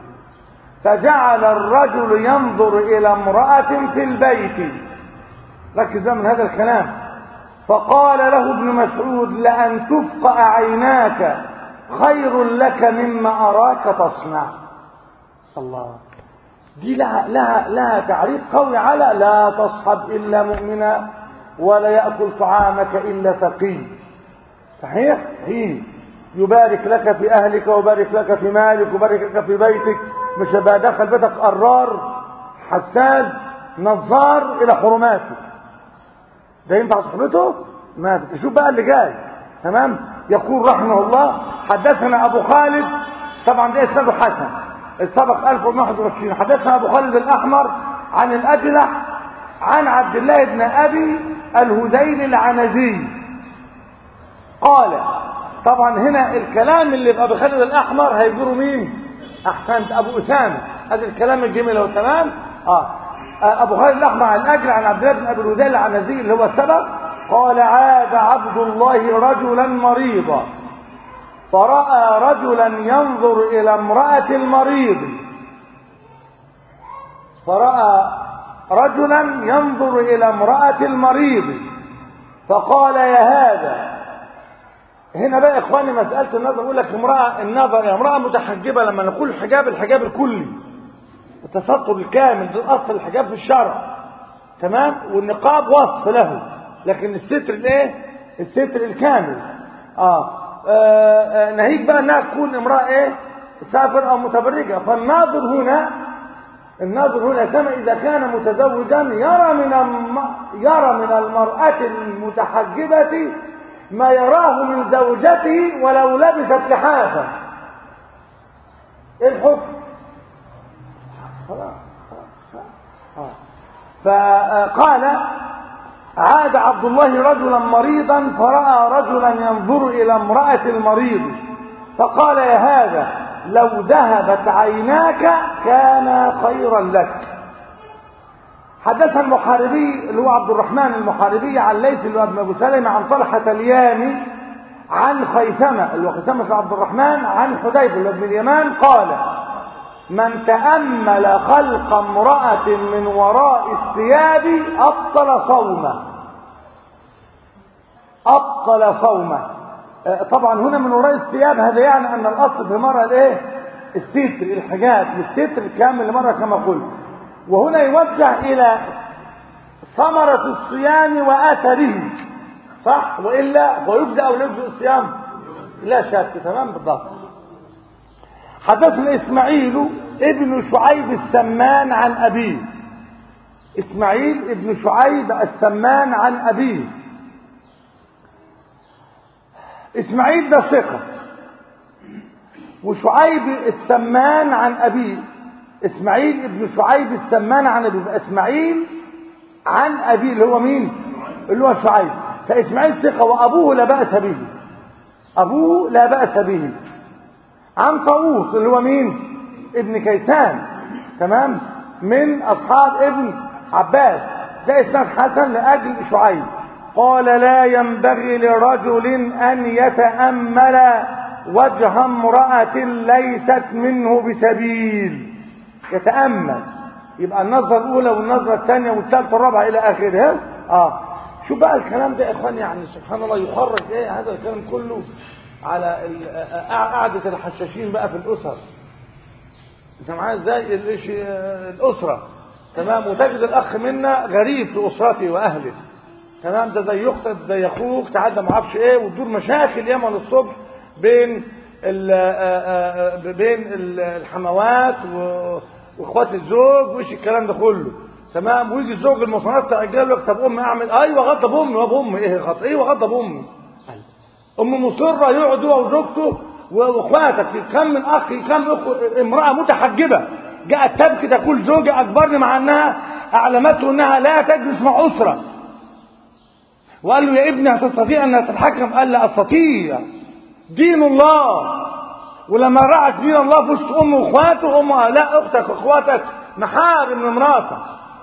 فجعل الرجل ينظر الى امراه في البيت ركز من هذا الكلام فقال له ابن مسعود لان تفقأ عيناك خير لك مما أراك تصنع الله دي لها, لها, لها تعريف قوي على لا تصحب إلا مؤمنا ولا يأكل طعامك إلا فقيه صحيح؟ هي يبارك لك في أهلك ويبارك لك في مالك ويبارك لك في بيتك مش هبقى دخل بيتك قرار حساد نظار إلى حرماته ده ينفع صحبته؟ ما تشوف بقى اللي جاي تمام؟ يقول رحمه الله حدثنا ابو خالد طبعا ده اسناده حسن السبق 1121 حدثنا ابو خالد الاحمر عن الاجلح عن عبد الله بن ابي الهذيل العنزي قال طبعا هنا الكلام اللي في ابو خالد الاحمر هيجره مين احسنت ابو اسامه هذا الكلام الجميل هو تمام اه ابو خالد الاحمر عن الاجلح عن عبد الله بن ابي الهذيل العنزي اللي هو السبق قال عاد عبد الله رجلا مريضا فرأى رجلا ينظر إلى امرأة المريض فرأى رجلا ينظر إلى امرأة المريض فقال يا هذا هنا بقى يا اخواني مسألة النظر يقول لك امرأة النظر يا امرأة متحجبة لما نقول الحجاب الحجاب الكلي التستر الكامل ده اصل الحجاب في الشرع تمام والنقاب وصف له لكن الستر الايه الستر الكامل اه, آه, آه ناهيك بقى انها تكون امرأة ايه سافر او متبرجة فالناظر هنا الناظر هنا كما اذا كان متزوجا يرى من الم... يرى من المرأة المتحجبة ما يراه من زوجته ولو لبست لحافا ايه الحكم فقال عاد عبد الله رجلا مريضا فرأى رجلا ينظر إلى امرأة المريض فقال يا هذا لو ذهبت عيناك كان خيرا لك حدث المحاربي اللي هو عبد الرحمن المحاربي عن ليث اللي هو ابن ابو سلمة عن طلحة اليامي عن خيثمة اللي هو خيثمة عبد الرحمن عن حذيفة اللي هو ابن اليمان قال من تأمل خلق امرأة من وراء الثياب أبطل صومه أبطل صومه طبعا هنا من وراء الثياب هذا يعني أن الأصل في المرأة الايه الستر الحجاب الستر الكامل لمرة كما قلت وهنا يوجه إلى ثمرة الصيام وأثره صح وإلا ويبدأ أو لا يبدأ الصيام لا شك تمام بالضبط حدثنا إسماعيل ابن شعيب السمان عن أبيه إسماعيل ابن شعيب السمان عن أبيه إسماعيل ده ثقة وشعيب السمان عن أبيه إسماعيل ابن شعيب السمان عن أبيه إسماعيل عن أبيه اللي هو مين اللي هو شعيب فإسماعيل ثقة وأبوه لا بأس به أبوه لا بأس به عن طاووس اللي هو مين ابن كيسان تمام من أصحاب ابن عباس ده إسناد حسن لأجل شعيب قال لا ينبغي لرجل أن يتأمل وجه امرأة ليست منه بسبيل يتأمل يبقى النظرة الأولى والنظرة الثانية والثالثة والرابعة إلى آخرها آه شو بقى الكلام ده يا إخوان يعني سبحان الله يخرج إيه هذا الكلام كله على قعدة الحشاشين بقى في الأسر انت معايا ازاي الأسرة تمام وتجد الأخ منا غريب في أسرته وأهله تمام ده زي أختك زي أخوك تعدى ما اعرفش إيه وتدور مشاكل ياما للصبح بين ال بين الحموات واخوات الزوج وايش الكلام ده كله تمام ويجي الزوج المصنعات بتاع الرجاله يقول لك طب امي اعمل ايوه غضب امي وابو امي ايه غضب ايوه غضب امي ام مصره يقعد هو وزوجته واخواتك كم من اخ كم أخ امراه متحجبه جاءت تبكي تقول زوجي اكبرني مع انها اعلمته انها لا تجلس مع اسره وقال له يا ابني هتستطيع ان تتحكم قال لا استطيع دين الله ولما رأت دين الله في وسط امه واخواته امها لا اختك واخواتك محارم من مراتك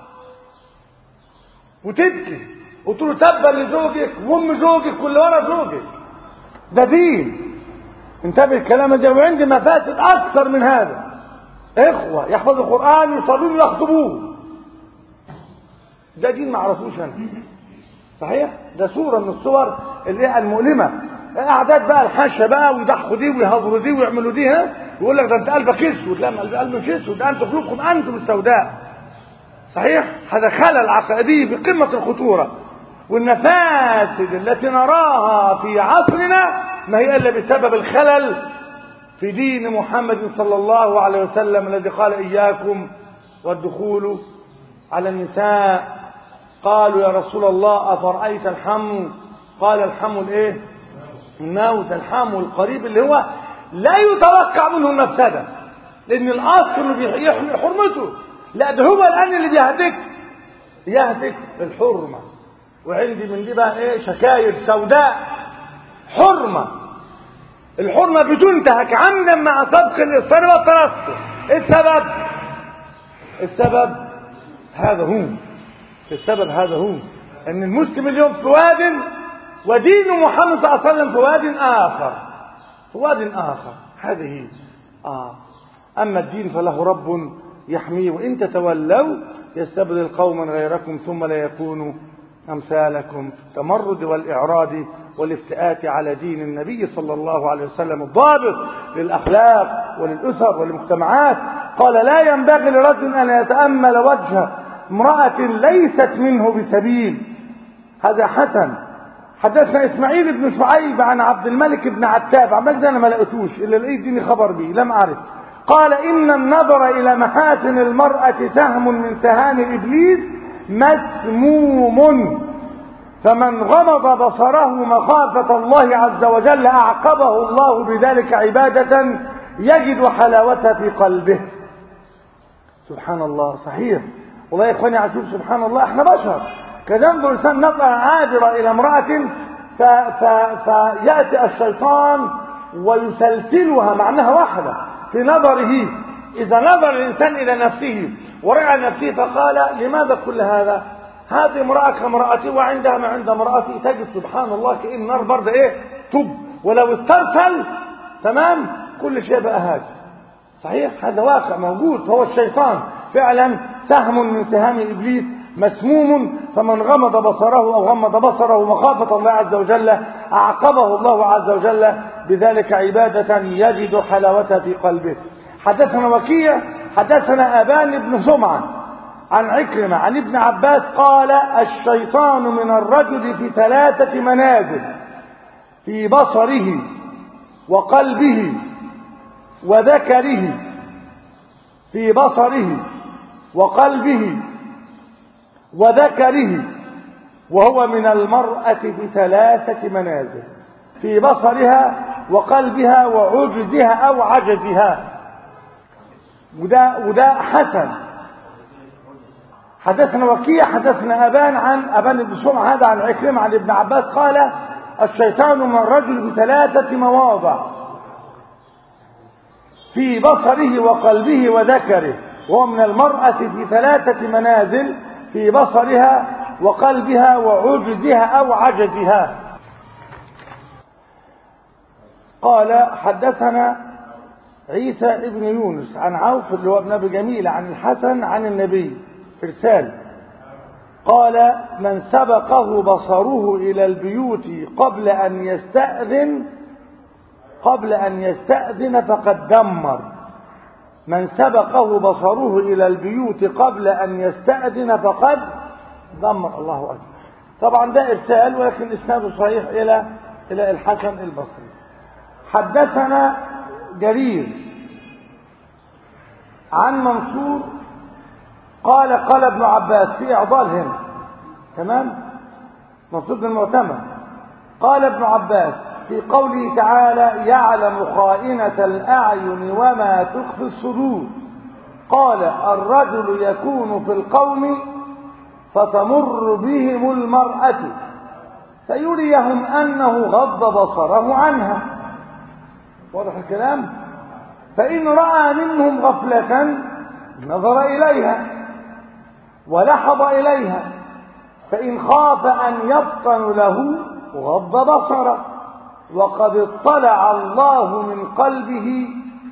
وتبكي وتقول له تبا لزوجك وام زوجك واللي ورا زوجك ده دين انتبه الكلام ده وعندي مفاسد اكثر من هذا اخوه يحفظوا القران يصلون ويخطبوه ده دين ما عرفوش انا صحيح ده صوره من الصور اللي هي المؤلمه اعداد بقى الحشه بقى ويضحوا دي ويهضروا دي ويعملوا دي ها يقول لك ده انت قلبك اسود لا قلبك مش اسود ده انتوا قلوبكم انتم السوداء صحيح هذا خلل عقائدي بقمه الخطوره والمفاسد التي نراها في عصرنا ما هي الا بسبب الخلل في دين محمد صلى الله عليه وسلم الذي قال اياكم والدخول على النساء قالوا يا رسول الله افرايت الحم قال الحم الايه الموت الحام القريب اللي هو لا يتوقع منه المفسده لان الاصل انه بيحمي حرمته لا ده هو الان اللي بيهتك يهتك الحرمه وعندي من دي بقى ايه شكاير سوداء حرمه الحرمه بتنتهك عمدا مع سبق الاصرار والترصد ايه السبب السبب هذا هو السبب هذا هو ان المسلم اليوم في واد ودين محمد صلى الله عليه وسلم في واد آخر في واد آخر هذه آه أما الدين فله رب يحميه وإن تتولوا يستبدل قوما غيركم ثم لا يكونوا أمثالكم التمرد والإعراض والافتئات على دين النبي صلى الله عليه وسلم الضابط للأخلاق وللأسر وللمجتمعات قال لا ينبغي لرجل أن يتأمل وجه امرأة ليست منه بسبيل هذا حسن حدثنا إسماعيل بن شعيب عن عبد الملك بن عتاب عبد ده أنا ما لقيتوش إلا لقيت ديني خبر به لم أعرف قال إن النظر إلى محاسن المرأة سهم من سهام إبليس مسموم فمن غمض بصره مخافة الله عز وجل أعقبه الله بذلك عبادة يجد حلاوتها في قلبه سبحان الله صحيح والله يا إخواني عشوف سبحان الله احنا بشر كذا ينظر الإنسان نظرة عابرة إلى امرأة ف... ف... فيأتي الشيطان ويسلسلها معناها واحدة في نظره إذا نظر الإنسان إلى نفسه ورأى نفسه فقال لماذا كل هذا هذه امرأة كامرأتي وعندها ما عند امرأتي تجد سبحان الله كأن النار برد إيه تب ولو استرسل تمام كل شيء بقى هذا صحيح هذا واقع موجود فهو الشيطان فعلا سهم من سهام إبليس مسموم فمن غمض بصره أو غمض بصره مخافة الله عز وجل أعقبه الله عز وجل بذلك عبادة يجد حلاوتها في قلبه حدثنا وكيع حدثنا أبان بن سمعة عن عكرمة عن ابن عباس قال الشيطان من الرجل في ثلاثة منازل في بصره وقلبه وذكره في بصره وقلبه وذكره وهو من المرأة في ثلاثة منازل في بصرها وقلبها وعجزها أو عجزها وده, وده حسن حدثنا وكيع حدثنا أبان عن أبان بن سمع هذا عن عكرمة عن ابن عباس قال الشيطان من الرجل بثلاثة مواضع في بصره وقلبه وذكره وهو من المرأة في ثلاثة منازل في بصرها وقلبها وعجزها أو عجزها قال حدثنا عيسى ابن يونس عن عوف اللي هو ابن ابي جميل عن الحسن عن النبي ارسال قال من سبقه بصره الى البيوت قبل ان يستأذن قبل ان يستأذن فقد دمر من سبقه بصره الى البيوت قبل ان يستأذن فقد دمر الله اكبر طبعا ده ارسال ولكن اسناده صحيح الى الى الحسن البصري حدثنا جرير عن منصور قال قال ابن عباس في اعضال هنا تمام منصور بن المعتمد قال ابن عباس في قوله تعالى يعلم خائنة الأعين وما تخفي الصدور قال الرجل يكون في القوم فتمر بهم المرأة فيريهم أنه غض بصره عنها واضح الكلام فإن رأى منهم غفلة نظر إليها ولحظ إليها فإن خاف أن يفطن له غض بصره وقد اطلع الله من قلبه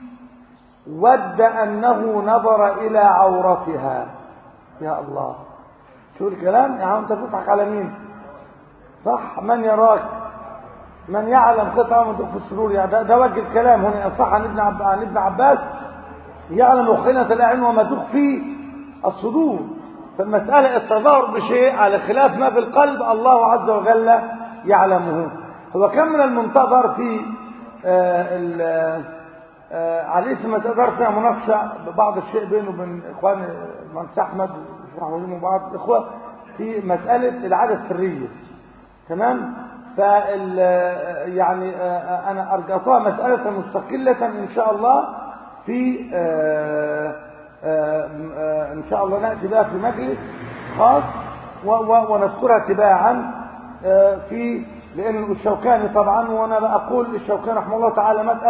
ود أنه نظر إلى عورتها يا الله شو الكلام يا عم انت بتضحك على مين صح من يراك من يعلم قطعة من تخفي السرور يعني ده, ده وجه الكلام هنا صح عن ابن عب... عن ابن عباس يعلم خينة الأعين وما تخفي الصدور فالمسألة التظاهر بشيء على خلاف ما في القلب الله عز وجل يعلمه هو كم من المنتظر في آه آه على اسم مسألة فيها مناقشة ببعض الشيء بينه وبين إخوان المهندس أحمد ومن بعض الإخوة في مسألة العادة السرية تمام فال يعني أنا أرجعتها مسألة مستقلة إن شاء الله في آآ آآ إن شاء الله نأتي بها في مجلس خاص ونذكرها تباعا في لأن الشوكاني طبعا وأنا بقول الشوكاني رحمه الله تعالى مات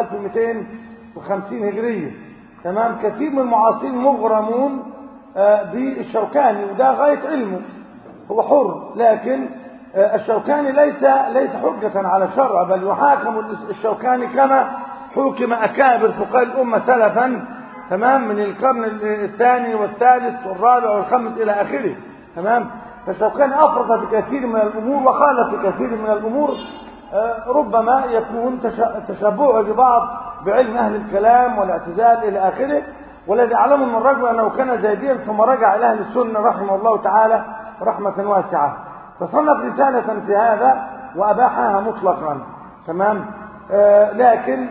1250 هجرية تمام كثير من المعاصرين مغرمون بالشوكاني وده غاية علمه هو حر لكن الشوكاني ليس ليس حجة على الشرع بل يحاكم الشوكاني كما حكم أكابر فقهاء الأمة سلفا تمام من القرن الثاني والثالث والرابع والخامس إلى آخره تمام فالشوكاني أفرط في كثير من الأمور وخالف في كثير من الأمور ربما يكون تشبعه ببعض بعلم أهل الكلام والاعتزال إلى آخره والذي أعلمه من الرجل أنه كان زيديا ثم رجع إلى أهل السنة رحمه الله تعالى رحمة واسعة فصنف رسالة في هذا وأباحها مطلقا تمام آه لكن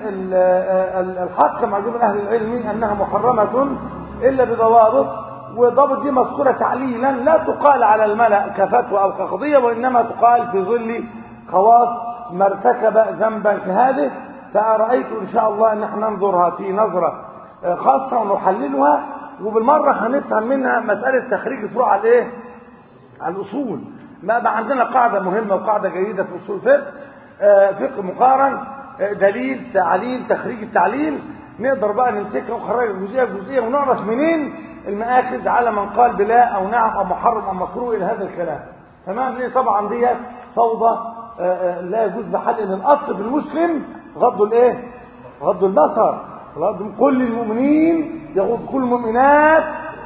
الحق معلوم أهل العلم أنها محرمة إلا بضوابط وضابط دي مذكورة تعليلا لا تقال على الملأ كفتوى أو كقضية وإنما تقال في ظل خواص ما ارتكب ذنبا كهذه فرأيت إن شاء الله أن احنا ننظرها في نظرة خاصة ونحللها وبالمرة هنفهم منها مسألة تخريج الفروع على الايه؟ على الأصول ما بقى عندنا قاعدة مهمة وقاعدة جيدة في أصول الفقه فقه مقارن دليل تعليل تخريج التعليل نقدر بقى نمسكها ونخرجها جزئية بجزئية ونعرف منين المآخذ على من قال بلا أو نعم أو محرم أو مكروه إلى هذا الكلام تمام ليه طبعا ديت فوضى لا يجوز بحل ان الاصل في المسلم غض الايه غض البصر غض كل المؤمنين يغض كل المؤمنات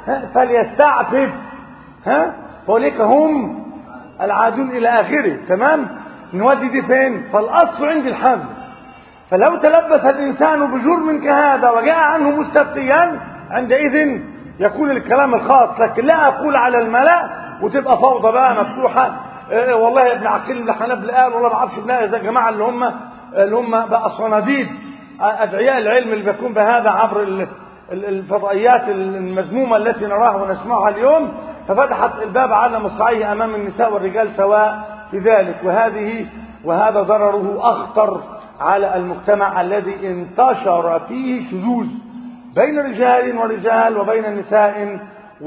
فليستعفف ها فاولئك هم العادون الى اخره تمام نودي دي فين فالاصل عند الحمل فلو تلبس الانسان بجرم كهذا وجاء عنه مستفتيا عندئذ يكون الكلام الخاص لكن لا اقول على الملا وتبقى فوضى بقى مفتوحه إيه والله ابن عقيل بن حنبل قال والله ما اعرفش ابن اذا جماعه اللي هم اللي هم بقى صناديد ادعياء العلم اللي بيكون بهذا عبر الفضائيات المذمومه التي نراها ونسمعها اليوم ففتحت الباب على مصراعيه امام النساء والرجال سواء في ذلك وهذه وهذا ضرره اخطر على المجتمع الذي انتشر فيه شذوذ بين رجال ورجال وبين نساء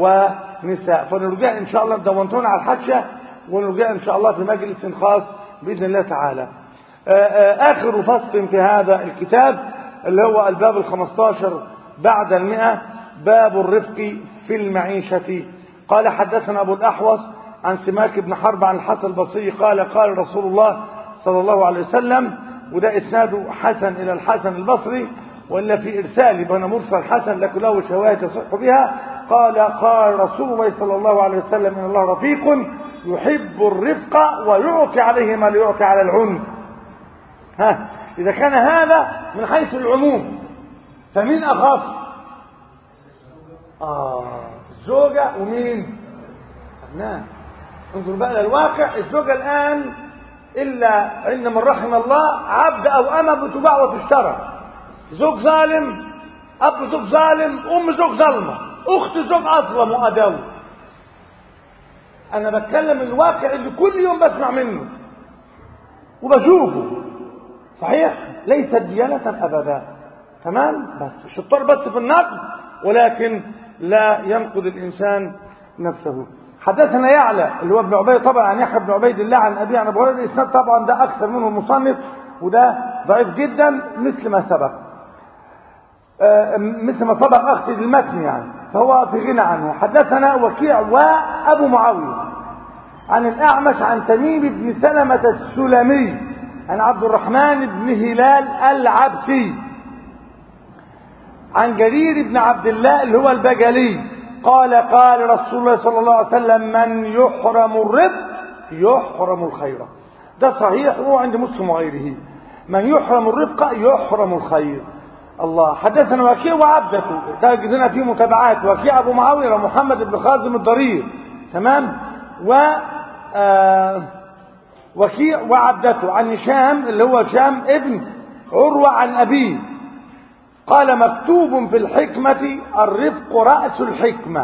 ونساء فنرجع ان شاء الله دونتونا على الحاشيه ونرجع إن شاء الله في مجلس خاص بإذن الله تعالى آخر فصل في هذا الكتاب اللي هو الباب الخمستاشر بعد المئة باب الرفق في المعيشة قال حدثنا أبو الأحوص عن سماك بن حرب عن الحسن البصري قال قال رسول الله صلى الله عليه وسلم وده إسناده حسن إلى الحسن البصري وإلا في إرسال بين مرسل حسن لكن له شواهد يصح بها قال قال رسول الله صلى الله عليه وسلم إن الله رفيق يحب الرفق ويعطي عليه ما لا يعطي على العنف ها إذا كان هذا من حيث العموم فمين أخص آه الزوجة ومين أبناء انظر بقى للواقع الزوجة الآن إلا عند من رحم الله عبد أو أمة بتباع وتشترى زوج ظالم أب زوج ظالم أم زوج ظلمة أخت زوج أظلم وأداوي انا بتكلم الواقع اللي كل يوم بسمع منه وبشوفه صحيح ليست ديانة ابدا تمام بس الشطار بس في النقد ولكن لا ينقد الانسان نفسه حدثنا يعلى اللي هو ابن عبيد طبعا عن يحيى بن عبيد الله عن ابي عن ابو هريره الاسناد طبعا ده اكثر منه المصنف وده ضعيف جدا مثل ما سبق آه مثل ما سبق اقصد المتن يعني فهو في غنى عنه حدثنا وكيع وابو معاويه عن الاعمش عن تميم بن سلمة السلمي عن عبد الرحمن بن هلال العبسي عن جرير بن عبد الله اللي هو البجلي قال قال رسول الله صلى الله عليه وسلم من يحرم الرزق يحرم الخير ده صحيح هو عند مسلم وغيره من يحرم الرفق يحرم الخير الله حدثنا وكيع وعبدته تجدنا فيه متابعات وكيع ابو معاويه ومحمد بن خازم الضرير تمام و آه وكيع وعبدته عن هشام اللي هو هشام ابن عروه عن ابيه قال مكتوب في الحكمة الرفق رأس الحكمة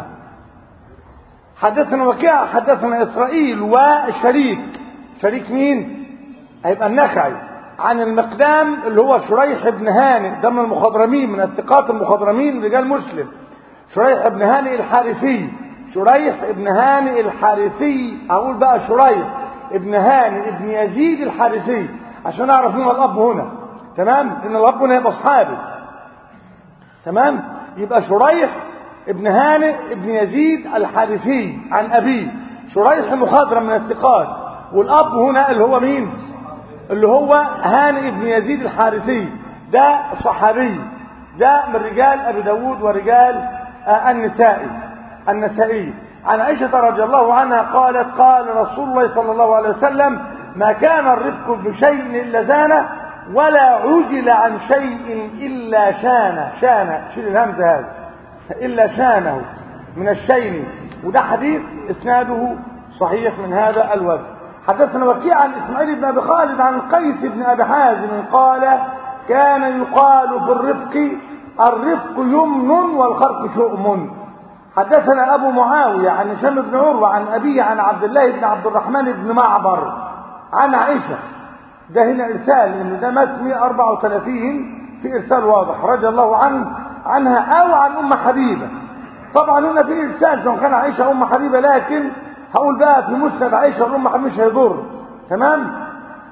حدثنا وكيع حدثنا إسرائيل وشريك شريك مين هيبقى النخعي عن المقدام اللي هو شريح بن هانئ ده من المخضرمين من الثقات المخضرمين رجال مسلم شريح بن هانئ الحارثي شريح بن هانئ الحارثي اقول بقى شريح ابن هانئ ابن يزيد الحارثي عشان اعرف مين الاب هنا تمام ان الاب هنا يبقى اصحابي تمام يبقى شريح ابن هانئ ابن يزيد الحارثي عن ابيه شريح مخضرم من الثقات والاب هنا اللي هو مين اللي هو هانئ بن يزيد الحارثي ده صحابي ده من رجال أبي داود ورجال آه النسائي النسائي عن عائشة رضي الله عنها قالت قال رسول الله صلى الله عليه وسلم ما كان الرفق بشيء إلا زانه ولا عجل عن شيء إلا شانه شانه شيل الهمزة هذا إلا شانه من الشين وده حديث اسناده صحيح من هذا الوجه حدثنا وكيع عن اسماعيل بن ابي خالد عن قيس بن ابي حازم قال كان يقال في الرفق الرفق يمن والخرق شؤم حدثنا ابو معاويه عن هشام بن عروه عن ابيه عن عبد الله بن عبد الرحمن بن معبر عن عائشه ده هنا ارسال لان ده مات 134 في ارسال واضح رضي الله عنه عنها او عن ام حبيبه طبعا هنا في ارسال سواء كان عائشه ام حبيبه لكن هقول بقى في مسند عائشه والام حبيبه مش هيضر تمام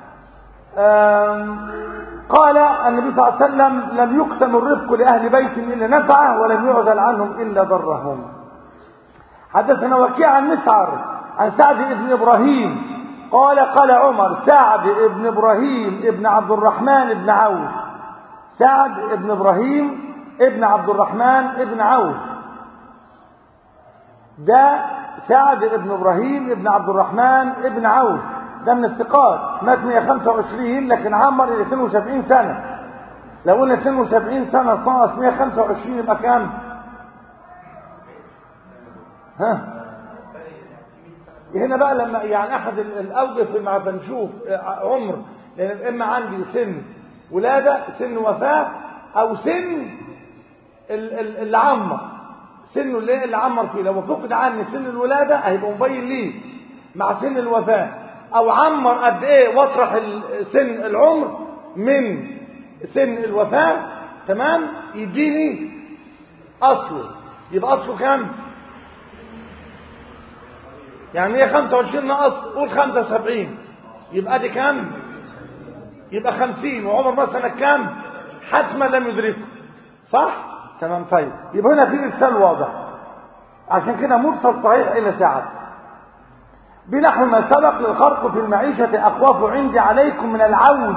قال النبي صلى الله عليه وسلم لم يقسم الرفق لاهل بيت الا نفعه ولم يعزل عنهم الا ضرهم حدثنا وكيع عن مسعر عن سعد بن ابراهيم قال قال عمر سعد بن ابراهيم ابن عبد الرحمن بن عوف سعد بن ابراهيم ابن عبد الرحمن ابن عوف ده سعد بن ابراهيم ابن عبد الرحمن ابن عوف ده من الثقات مات 125 لكن عمر الى 72 سنه لو قلنا 72 سنه ناقص 125 يبقى كام ها هنا بقى لما يعني احد الاوجه فيما بنشوف عمر لان اما عندي سن ولاده سن وفاه او سن اللي عمر سنه اللي اللي عمر فيه لو فقد عني سن الولاده هيبقى مبين ليه مع سن الوفاه او عمر قد ايه واطرح سن العمر من سن الوفاه تمام يديني اصله يبقى اصله كام يعني 125 ناقص قول 75 يبقى دي كام يبقى 50 وعمر مثلا كام حتما لم يدركه صح تمام طيب يبقى هنا في ارسال واضح عشان كده مرسل صحيح الى سعد بنحو ما سبق للخرق في المعيشة أخواف عندي عليكم من العوز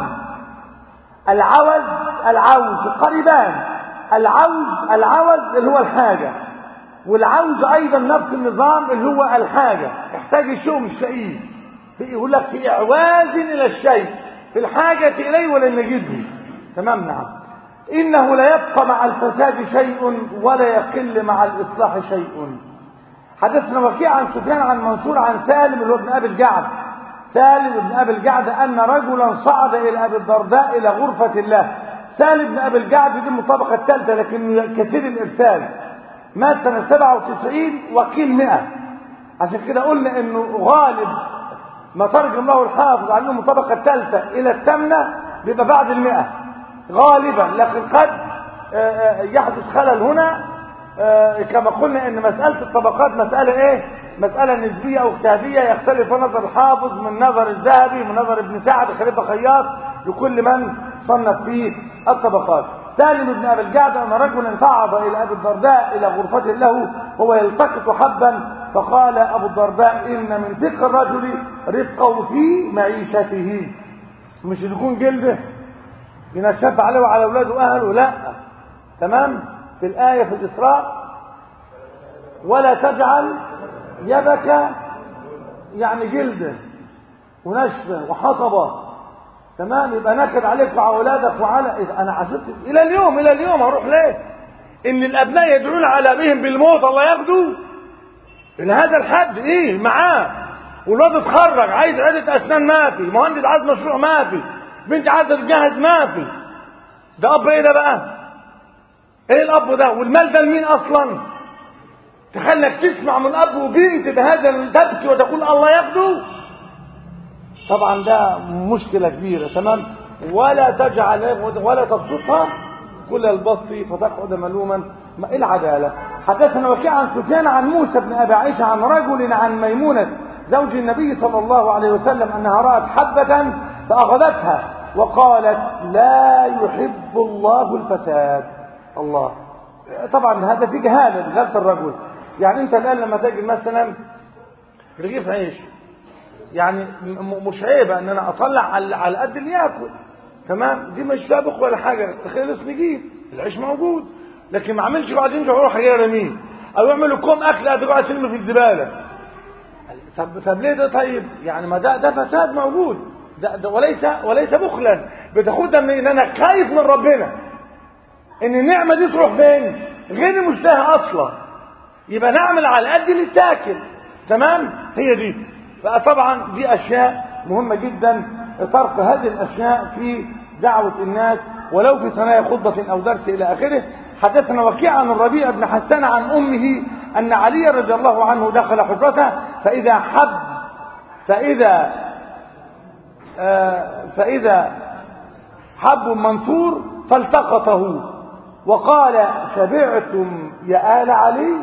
العوز العوز قريبان العوز العوز اللي هو الحاجة والعوز أيضا نفس النظام اللي هو الحاجة يحتاج الشيء مش لاقيه يقول لك في إعواز إلى الشيء في الحاجة إليه ولم يجده تمام نعم إنه لا يبقى مع الفساد شيء ولا يقل مع الإصلاح شيء حدثنا وكيع عن سفيان عن منصور عن سالم اللي هو ابن ابي الجعد سالم بن ابي الجعد ان رجلا صعد الى ابي الدرداء الى غرفه الله سالم بن ابي الجعد دي من الطبقه الثالثه لكن كثير الارسال مات سنه 97 وقيل 100 عشان كده قلنا انه غالب ما ترجم له الحافظ عن من الطبقه الثالثه الى الثامنه بيبقى بعد المئة غالبا لكن قد يحدث خلل هنا كما قلنا ان مسألة الطبقات مسألة ايه مسألة نسبية او اجتهادية يختلف نظر الحافظ من نظر الذهبي من نظر ابن سعد خليفة خياط لكل من صنف فيه الطبقات سالم بن ابي الجعد ان رجلا صعد الى ابي الدرداء الى غرفة له وهو يلتقط حبا فقال ابو الدرداء ان من فقه الرجل رفقه في معيشته مش يكون جلده ينشف عليه وعلى اولاده واهله لا تمام في الآية في الإسراء ولا تجعل يدك يعني جلده ونشفه وحطبه تمام يبقى نكد عليك وعلى اولادك وعلى إذا انا عشرت الى اليوم الى اليوم هروح ليه ان الابناء يدعون على ابيهم بالموت الله ياخده الى هذا الحد ايه معاه والواد اتخرج عايز عدة اسنان ما في مهندس عايز مشروع ما في بنت عايزه تجهز ما في ده اب ايه ده بقى ايه الاب ده والمال ده لمين اصلا تخلك تسمع من اب وبنت بهذا تبكي وتقول الله ياخده طبعا ده مشكله كبيره تمام ولا تجعل ولا تبسطها كل البسط فتقعد ملوما ما العداله حدثنا وكيع عن سفيان عن موسى بن ابي عائشه عن رجل عن ميمونه زوج النبي صلى الله عليه وسلم انها رات حبه فاخذتها وقالت لا يحب الله الفساد الله طبعا هذا في جهاله غلط الرجل يعني انت الان لما تجد مثلا رغيف عيش يعني مش عيبه ان انا اطلع على على قد اللي ياكل تمام دي مش سابق ولا حاجه خلص نجيب العيش موجود لكن ما عملش بعدين يروح جاي رميه او يعملوا كوم اكل ادعوا ترمي في الزباله طب طب ليه ده طيب يعني ما ده ده فساد موجود ده, ده وليس وليس بخلا بتاخدها من ان انا خايف من ربنا ان النعمه دي تروح فين غير مشتهى اصلا يبقى نعمل على قد اللي تاكل تمام هي دي فطبعا دي اشياء مهمه جدا ترك هذه الاشياء في دعوه الناس ولو في ثنايا خطبه او درس الى اخره حدثنا وكيع عن الربيع بن حسان عن امه ان علي رضي الله عنه دخل حجرته فاذا حب فاذا آه فاذا حب منثور فالتقطه وقال شبعتم يا آل علي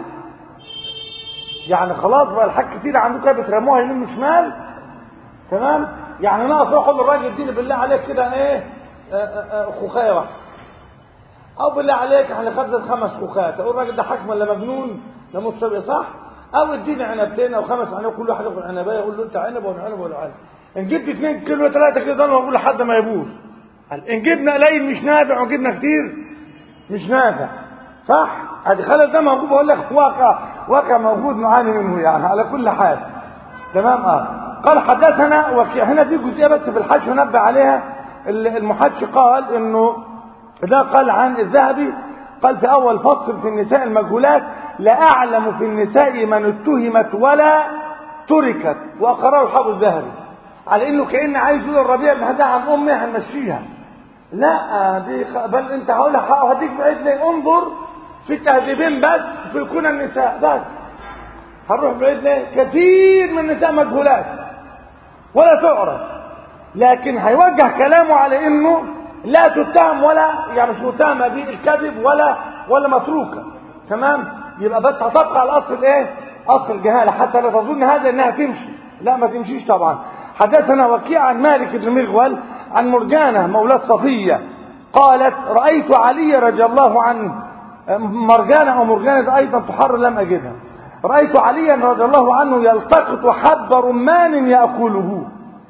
يعني خلاص بقى الحاج كتير عندكم بترموها يمين وشمال تمام يعني ناقص اقول للراجل اديني بالله عليك كده ايه خوخايه واحده او بالله عليك احنا خدنا خمس خوخات اقول الراجل ده حكم ولا مجنون ده مصطبي صح او اديني عنبتين او خمس عنب كل واحد ياخد عنبايه يقول له انت عنب ولا عنب ولا عنب ان جبت 2 كيلو 3 كيلو انا اقول لحد ما يبوظ ان جبنا قليل مش نافع وجبنا كتير مش نافع صح ادي خلل ده موجود بقول لك واقع واقع موجود نعاني منه يعني على كل حال تمام اه قال حدثنا وكي هنا في جزئيه بس في الحج نبه عليها المحج قال انه ده قال عن الذهبي قال في اول فصل في النساء المجهولات لا اعلم في النساء من اتهمت ولا تركت واقراه الحافظ الذهبي على انه كان عايز يقول الربيع بن هدى عن امي هنمشيها لا دي بل انت هقول هديك بعيد ليه انظر في التهذيبين بس في كون النساء بس هنروح بعيد ليه كثير من النساء مجهولات ولا تعرف لكن هيوجه كلامه على انه لا تتهم ولا يعني مش متهمه بالكذب ولا ولا متروكه تمام يبقى بس هتبقى على الاصل ايه اصل الجهاله حتى لا تظن هذا انها تمشي لا ما تمشيش طبعا حدثنا وكيع عن مالك بن مغول عن مرجانة مولاة صفية قالت رأيت علي رضي الله عنه مرجانة أو مرجانة أيضا تحر لم أجدها رأيت عليا رضي الله عنه يلتقط حب رمان يأكله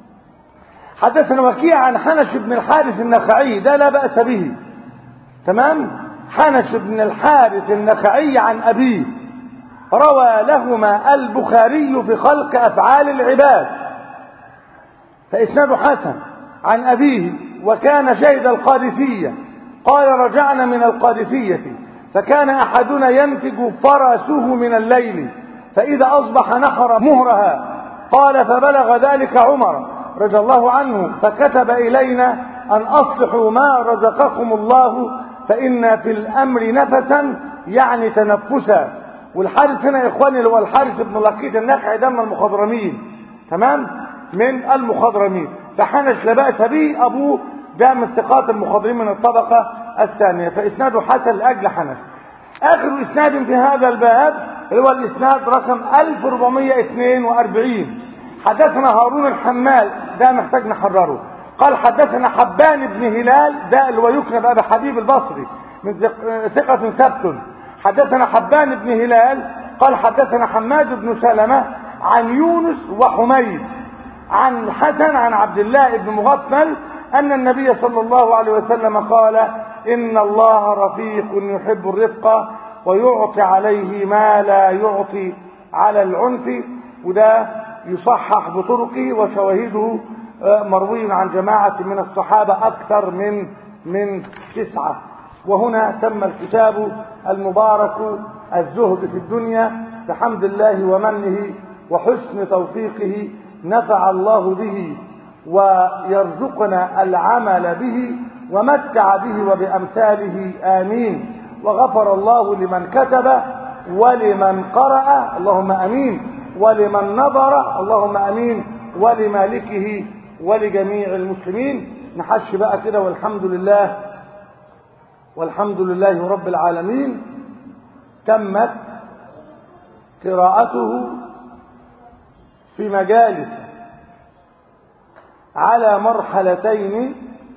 حدثنا وكيع عن حنش بن الحارث النخعي ده لا بأس به تمام حنش بن الحارث النخعي عن أبيه روى لهما البخاري في خلق أفعال العباد فإسناد حسن عن أبيه وكان شهد القادسية قال رجعنا من القادسية فكان أحدنا ينتج فرسه من الليل فإذا أصبح نحر مهرها قال فبلغ ذلك عمر رضي الله عنه فكتب إلينا أن أصلحوا ما رزقكم الله فإن في الأمر نفسا يعني تنفسا والحارث هنا يا إخواني اللي هو الحارث بن لقيط النخعي ده من المخضرمين تمام من المخضرمين فحنش لا بأس به أبوه ده من ثقات المخضرين من الطبقة الثانية فإسناده حسن لأجل حنش آخر إسناد في هذا الباب اللي هو الإسناد رقم 1442 حدثنا هارون الحمال ده محتاج نحرره قال حدثنا حبان بن هلال ده اللي هو يكنى بأبي حبيب البصري من ثقة ثبت حدثنا حبان بن هلال قال حدثنا حماد بن سلمة عن يونس وحميد عن الحسن عن عبد الله بن مغفل أن النبي صلى الله عليه وسلم قال إن الله رفيق يحب الرفق ويعطي عليه ما لا يعطي على العنف وده يصحح بطرقه وشواهده مروي عن جماعة من الصحابة أكثر من من تسعة وهنا تم الكتاب المبارك الزهد في الدنيا بحمد الله ومنه وحسن توفيقه نفع الله به ويرزقنا العمل به ومتع به وبأمثاله آمين وغفر الله لمن كتب ولمن قرأ اللهم أمين ولمن نظر اللهم أمين ولمالكه ولجميع المسلمين نحش بقى كده والحمد لله والحمد لله رب العالمين تمت قراءته في مجالس على مرحلتين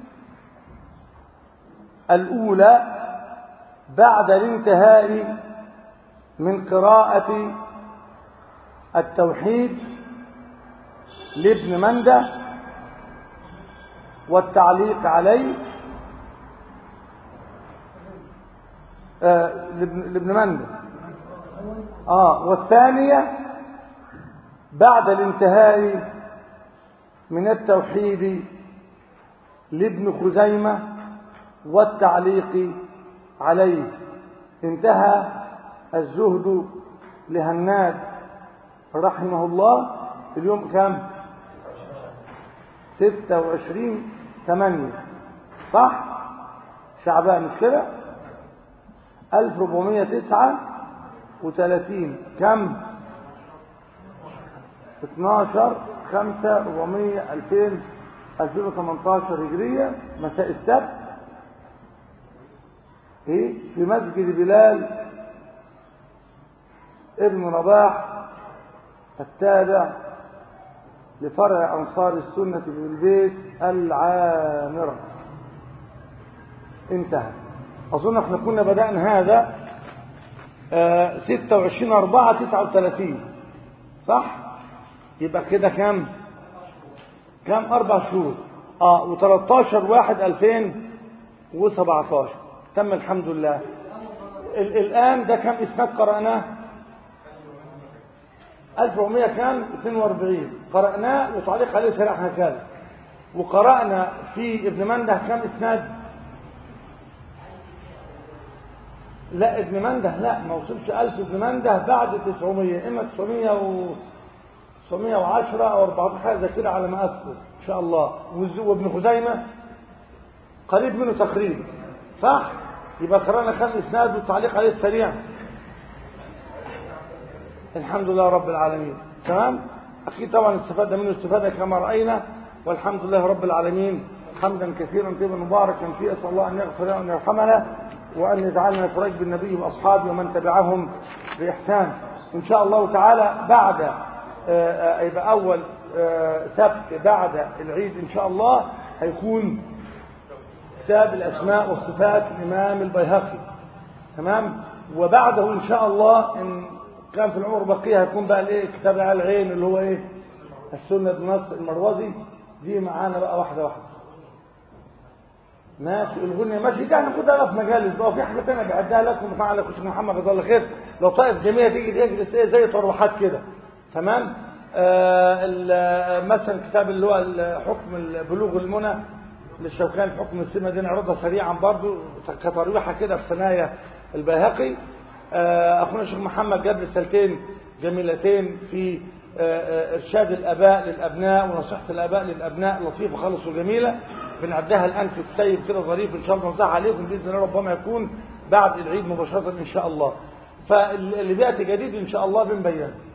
الأولى بعد الانتهاء من قراءة التوحيد لابن مندة والتعليق عليه آه لابن, لابن منده اه والثانية بعد الانتهاء من التوحيد لابن خزيمة والتعليق عليه انتهى الزهد لهناد رحمه الله اليوم كم ستة وعشرين ثمانية صح شعبان مش كده ألف ربعمية تسعة وثلاثين كم اتناشر خمسة ربعمية ألفين ألفين وثمنتاشر هجرية مساء السبت ايه في مسجد بلال ابن رباح التابع لفرع أنصار السنة بالبيت العامرة انتهى أظن احنا كنا بدأنا هذا آه ستة وعشرين أربعة تسعة وثلاثين صح يبقى كده كام كام أربع شهور اه وتلاتاشر واحد ألفين وسبعتاشر تم الحمد لله ال الآن ده كم إسناد قرأناه 1400 كام 42 قرأناه وتعليق عليه شرحنا كذا وقرأنا في ابن منده كم إسناد لا ابن منده لا ما وصلش 1000 ابن منده بعد 900 اما 900 و 910 او 14 حاجه زي كده على ما اذكر ان شاء الله وابن خزيمه قريب منه تقريبا صح يبقى قرانا كم اسناد والتعليق عليه السريع الحمد لله رب العالمين تمام اكيد طبعا استفدنا منه استفاده كما راينا والحمد لله رب العالمين حمدا كثيرا طيبا مباركا فيه اسال الله ان يغفر لنا وان يرحمنا وان يجعلنا في ركب النبي واصحابه ومن تبعهم باحسان ان شاء الله تعالى بعد يبقى اول سبت بعد العيد ان شاء الله هيكون كتاب الاسماء والصفات الامام البيهقي تمام وبعده ان شاء الله ان كان في العمر بقيه هيكون بقى الايه كتاب على العين اللي هو ايه السنه بنص المروزي دي معانا بقى واحده واحده ماشي الغنية ماشي ده هناخدها بقى في مجالس بقى وفي حاجه ثانيه بعدها لكم وفعل لكم شيخ محمد جزاه الله خير لو طائف جميله تيجي تجلس ايه زي تروحات كده تمام آه مثلا كتاب اللي هو حكم بلوغ المنى للشوكاني في حكم السنه دي نعرضها سريعا برضو كترويحه كده في ثنايا البيهقي آه اخونا الشيخ محمد جاب رسالتين جميلتين في آه ارشاد الاباء للابناء ونصيحه الاباء للابناء لطيفه خالص وجميله بنعدها الان في كتيب كده ظريف ان شاء الله ننصح عليكم باذن الله ربما يكون بعد العيد مباشره ان شاء الله فاللي بياتي جديد ان شاء الله بنبينه